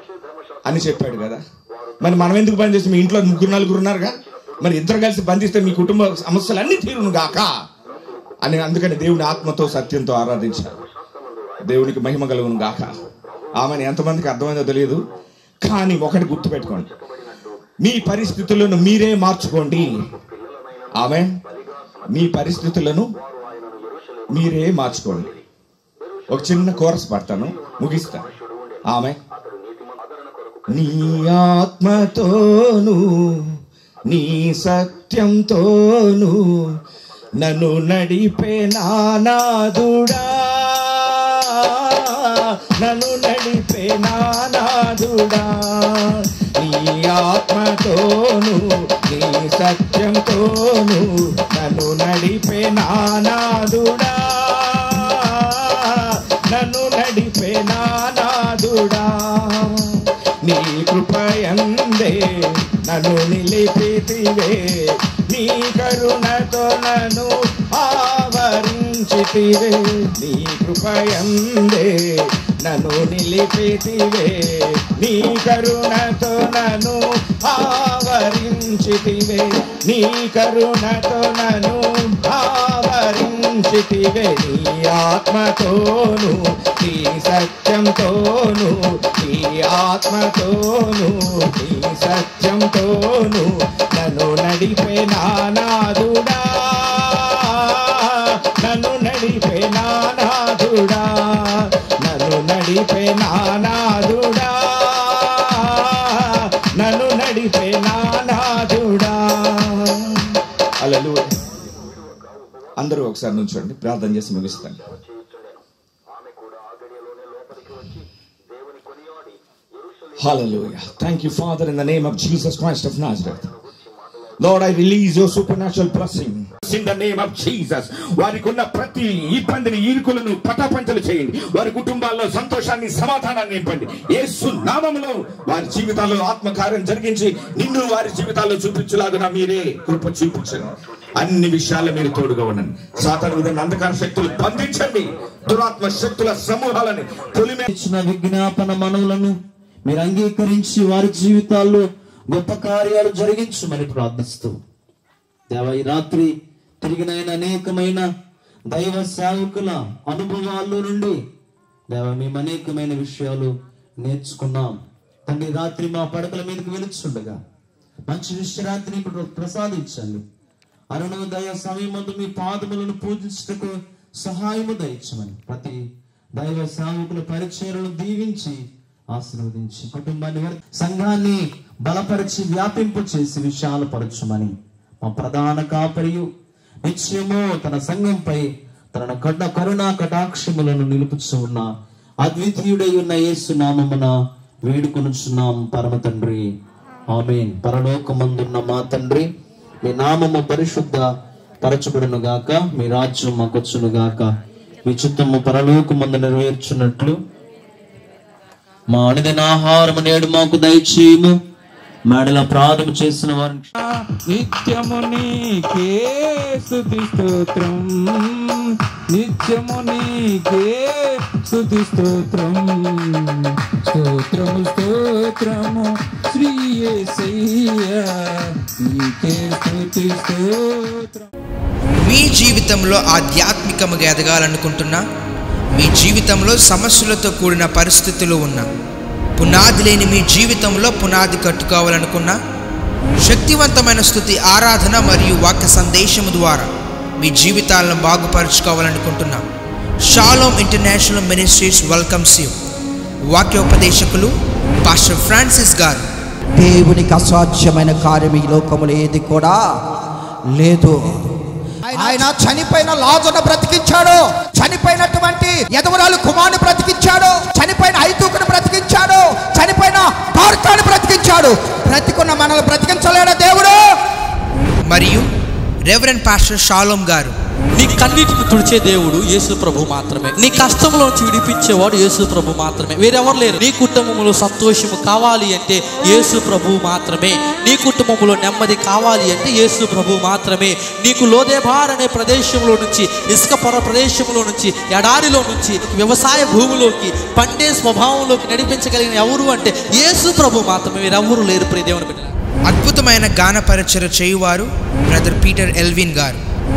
అని చెప్పాడు కదా మరి మనం ఎందుకు బంధిస్తే మీ ఇంట్లో ముగ్గురు నలుగురు ఉన్నారుగా మరి ఇద్దరు కలిసి బంధిస్తే మీ కుటుంబ సమస్యలు అన్ని తీరును గాక అని అందుకని దేవుని ఆత్మతో సత్యంతో ఆరాధించారు దేవునికి మహిమ కలుగును గాక ఆమెను ఎంతమందికి అర్థమైందో తెలియదు కానీ ఒకటి గుర్తుపెట్టుకోండి మీ పరిస్థితులను మీరే మార్చుకోండి ఆమె మీ పరిస్థితులను మీరే మార్చుకోండి ఒక చిన్న కోరస్ పడతాను ముగిస్తా ఆమె నీ ఆత్మతోను నీ సత్యంతోను నన్ను నడిపే నానాదుడా నన్ను నడిపే నానాదుడా నీ ఆత్మతోను నీ సత్యంతోను నన్ను నడిపే నానాదుడా నన్ను నడిపే నానాదుడా నీ కృపయందే నన్ను నిలిపితివే నీ కరుణతో నన్ను ఆవరించితివే నీ కృపయందే నన్ను నిలిపితివే నీ కరుణతో నన్ను ఆవరించితివే నీ కరుణతో నన్ను ఆవరించితివే నీ ఆత్మతోను నీ సత్యంతోను నీ ఆత్మతోను నీ సత్యంతోను నన్ను నడిపే నానాదుడా నన్ను నడిపే నానాదుడా నన్ను నడిపే నానాదుడా నన్ను నడిపే నానాదుడా అలలు అందరూ ఒకసారి నుంచోండి ప్రార్థన చేసి ముగిస్తాను Hallelujah. Thank you, Father, in the name of Jesus Christ of Nazareth. Lord, I release your supernatural blessing. In the name of Jesus. వారికి ఉన్న ప్రతి ఇబ్బందిని ఈరుకులను పటాపంచలు చేయండి వారి కుటుంబాల్లో సంతోషాన్ని సమాధానాన్ని నింపండి యేసు నామములో వారి జీవితాల్లో ఆత్మకార్యం జరిగించి నిన్ను వారి జీవితాల్లో చూపించులాగా మీరే కృప చూపించండి అన్ని విషయాల్లో మీరు తోడుగా ఉండండి సాతాను విధంగా అంధకార శక్తులు బంధించండి దురాత్మ శక్తుల సమూహాలని తొలిమే ఇచ్చిన విజ్ఞాపన మనవులను మీరు అంగీకరించి వారి జీవితాల్లో గొప్ప కార్యాలు జరిగించమని ప్రార్థిస్తూ దేవ ఈ రాత్రి తిరిగినైన అనేకమైన దైవ సేవకుల అనుభవాల్లో నుండి దేవ మేము అనేకమైన విషయాలు నేర్చుకున్నాం తండ్రి రాత్రి మా పడకల మీదకి వెలుచుండగా మంచి విశ్రాంతిని ఇప్పుడు ప్రసాదించండి అరుణోదయ సమయం ముందు మీ పాదములను పూజించుటకు సహాయము దయచమని ప్రతి దైవ సేవకుల పరిచయలను దీవించి ఆశీర్వదించి కుటుంబాన్ని వర్- సంఘాన్ని బలపరిచి వ్యాపింపు చేసి విశాలపరచమని మా ప్రధాన కాపరియు నిత్యము తన సంఘంపై తన కడ్డ కరుణా కటాక్షములను నిలుపుచు ఉన్న అద్వితీయుడై ఉన్న యేసు నామమున వేడుకొనుచున్నాం పరమ తండ్రి ఆమెన్ పరలోకమందున్న మా తండ్రి మీ నామము పరిశుద్ధ పరచబడును గాక మీ రాజ్యం మాకొచ్చును గాక మీ చిత్తము పరలోకమందు నెరవేర్చున్నట్లు మా అణిదిన ఆహారము నేడు మాకు దయచేయము మేడల ప్రార్థన చేసిన వారిని నిత్యము నీకే స్తుతి స్తోత్రం నిత్యము నీకే స్తుతి స్తోత్రం స్తోత్రము స్తోత్రము శ్రీ యేసయ్య నీకే స్తుతి స్తోత్రం మీ జీవితంలో ఆధ్యాత్మికముగా ఎదగాలనుకుంటున్నా మీ జీవితంలో సమస్యలతో కూడిన పరిస్థితులు ఉన్నా పునాది లేని మీ జీవితంలో పునాది కట్టుకోవాలనుకున్నా శక్తివంతమైన స్థుతి ఆరాధన మరియు వాక్య సందేశము ద్వారా మీ జీవితాలను బాగుపరుచుకోవాలనుకుంటున్నా Shalom international ministries welcomes you వాక్యోపదేశకులు పాస్టర్ ఫ్రాన్సిస్ గారు దేవునికి అసాధ్యమైన కార్యం ఈ లోకములో ఏది కూడా లేదు ఆయన చనిపోయిన లాజను బ్రతికించాడు చనిపోయినటువంటి యదవరాలు కుమారుని బ్రతికించాడు చనిపోయిన ఐతూకును బ్రతికించాడు చనిపోయిన తార్కాను బ్రతికించాడు బ్రతికున్న మనల్ని బ్రతికించలేడా దేవుడు మరియు రెవరెండ్ పాస్టర్ షాలోమ్ గారు నీ కన్నీటిని తుడిచే దేవుడు యేసు ప్రభు మాత్రమే నీ కష్టంలోంచి విడిపించేవాడు యేసు ప్రభు మాత్రమే వేరెవరు లేరు నీ కుటుంబంలో సంతోషము కావాలి అంటే యేసు ప్రభు మాత్రమే నీ కుటుంబంలో నెమ్మది కావాలి అంటే యేసు ప్రభు మాత్రమే నీకు లోదేబార్ అనే ప్రదేశంలో నుంచి ఇసుక పొర ప్రదేశంలో నుంచి ఎడారిలో నుంచి వ్యవసాయ భూమిలోకి పండే స్వభావంలోకి నడిపించగలిగిన ఎవరు అంటే యేసు ప్రభు మాత్రమే వేరెవరు లేరు ప్రియ దేవుని బిడ్డ అద్భుతమైన గాన పరిచయ చేయువారు బ్రదర్ పీటర్ ఎల్విన్ గారు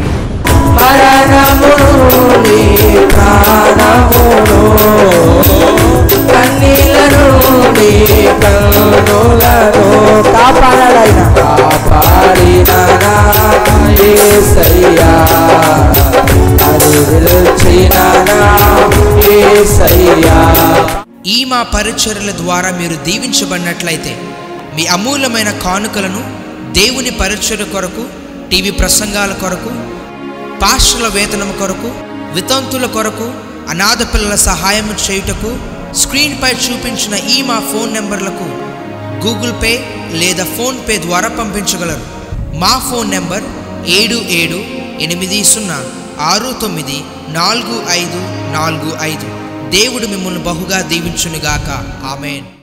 కాపాడాలైన కాపాడిన ఏసయ్యా అది పిలిచిన ఏసయ్యా ఈ మా పరిచర్యల ద్వారా మీరు దీవించబడినట్లయితే మీ అమూల్యమైన కానుకలను దేవుని పరిచర్య కొరకు టీవీ ప్రసంగాల కొరకు పాస్టర్ల వేతనం కొరకు వితంతుల కొరకు అనాథ పిల్లల సహాయం చేయుటకు స్క్రీన్పై చూపించిన ఈ మా ఫోన్ నెంబర్లకు గూగుల్ పే లేదా ఫోన్పే ద్వారా పంపించగలరు మా ఫోన్ నెంబర్ ఏడు ఏడు ఎనిమిది సున్నా ఆరు తొమ్మిది నాలుగు ఐదు నాలుగు ఐదు దేవుడు మిమ్మల్ని బహుగా దీవించునుగాక ఆమెన్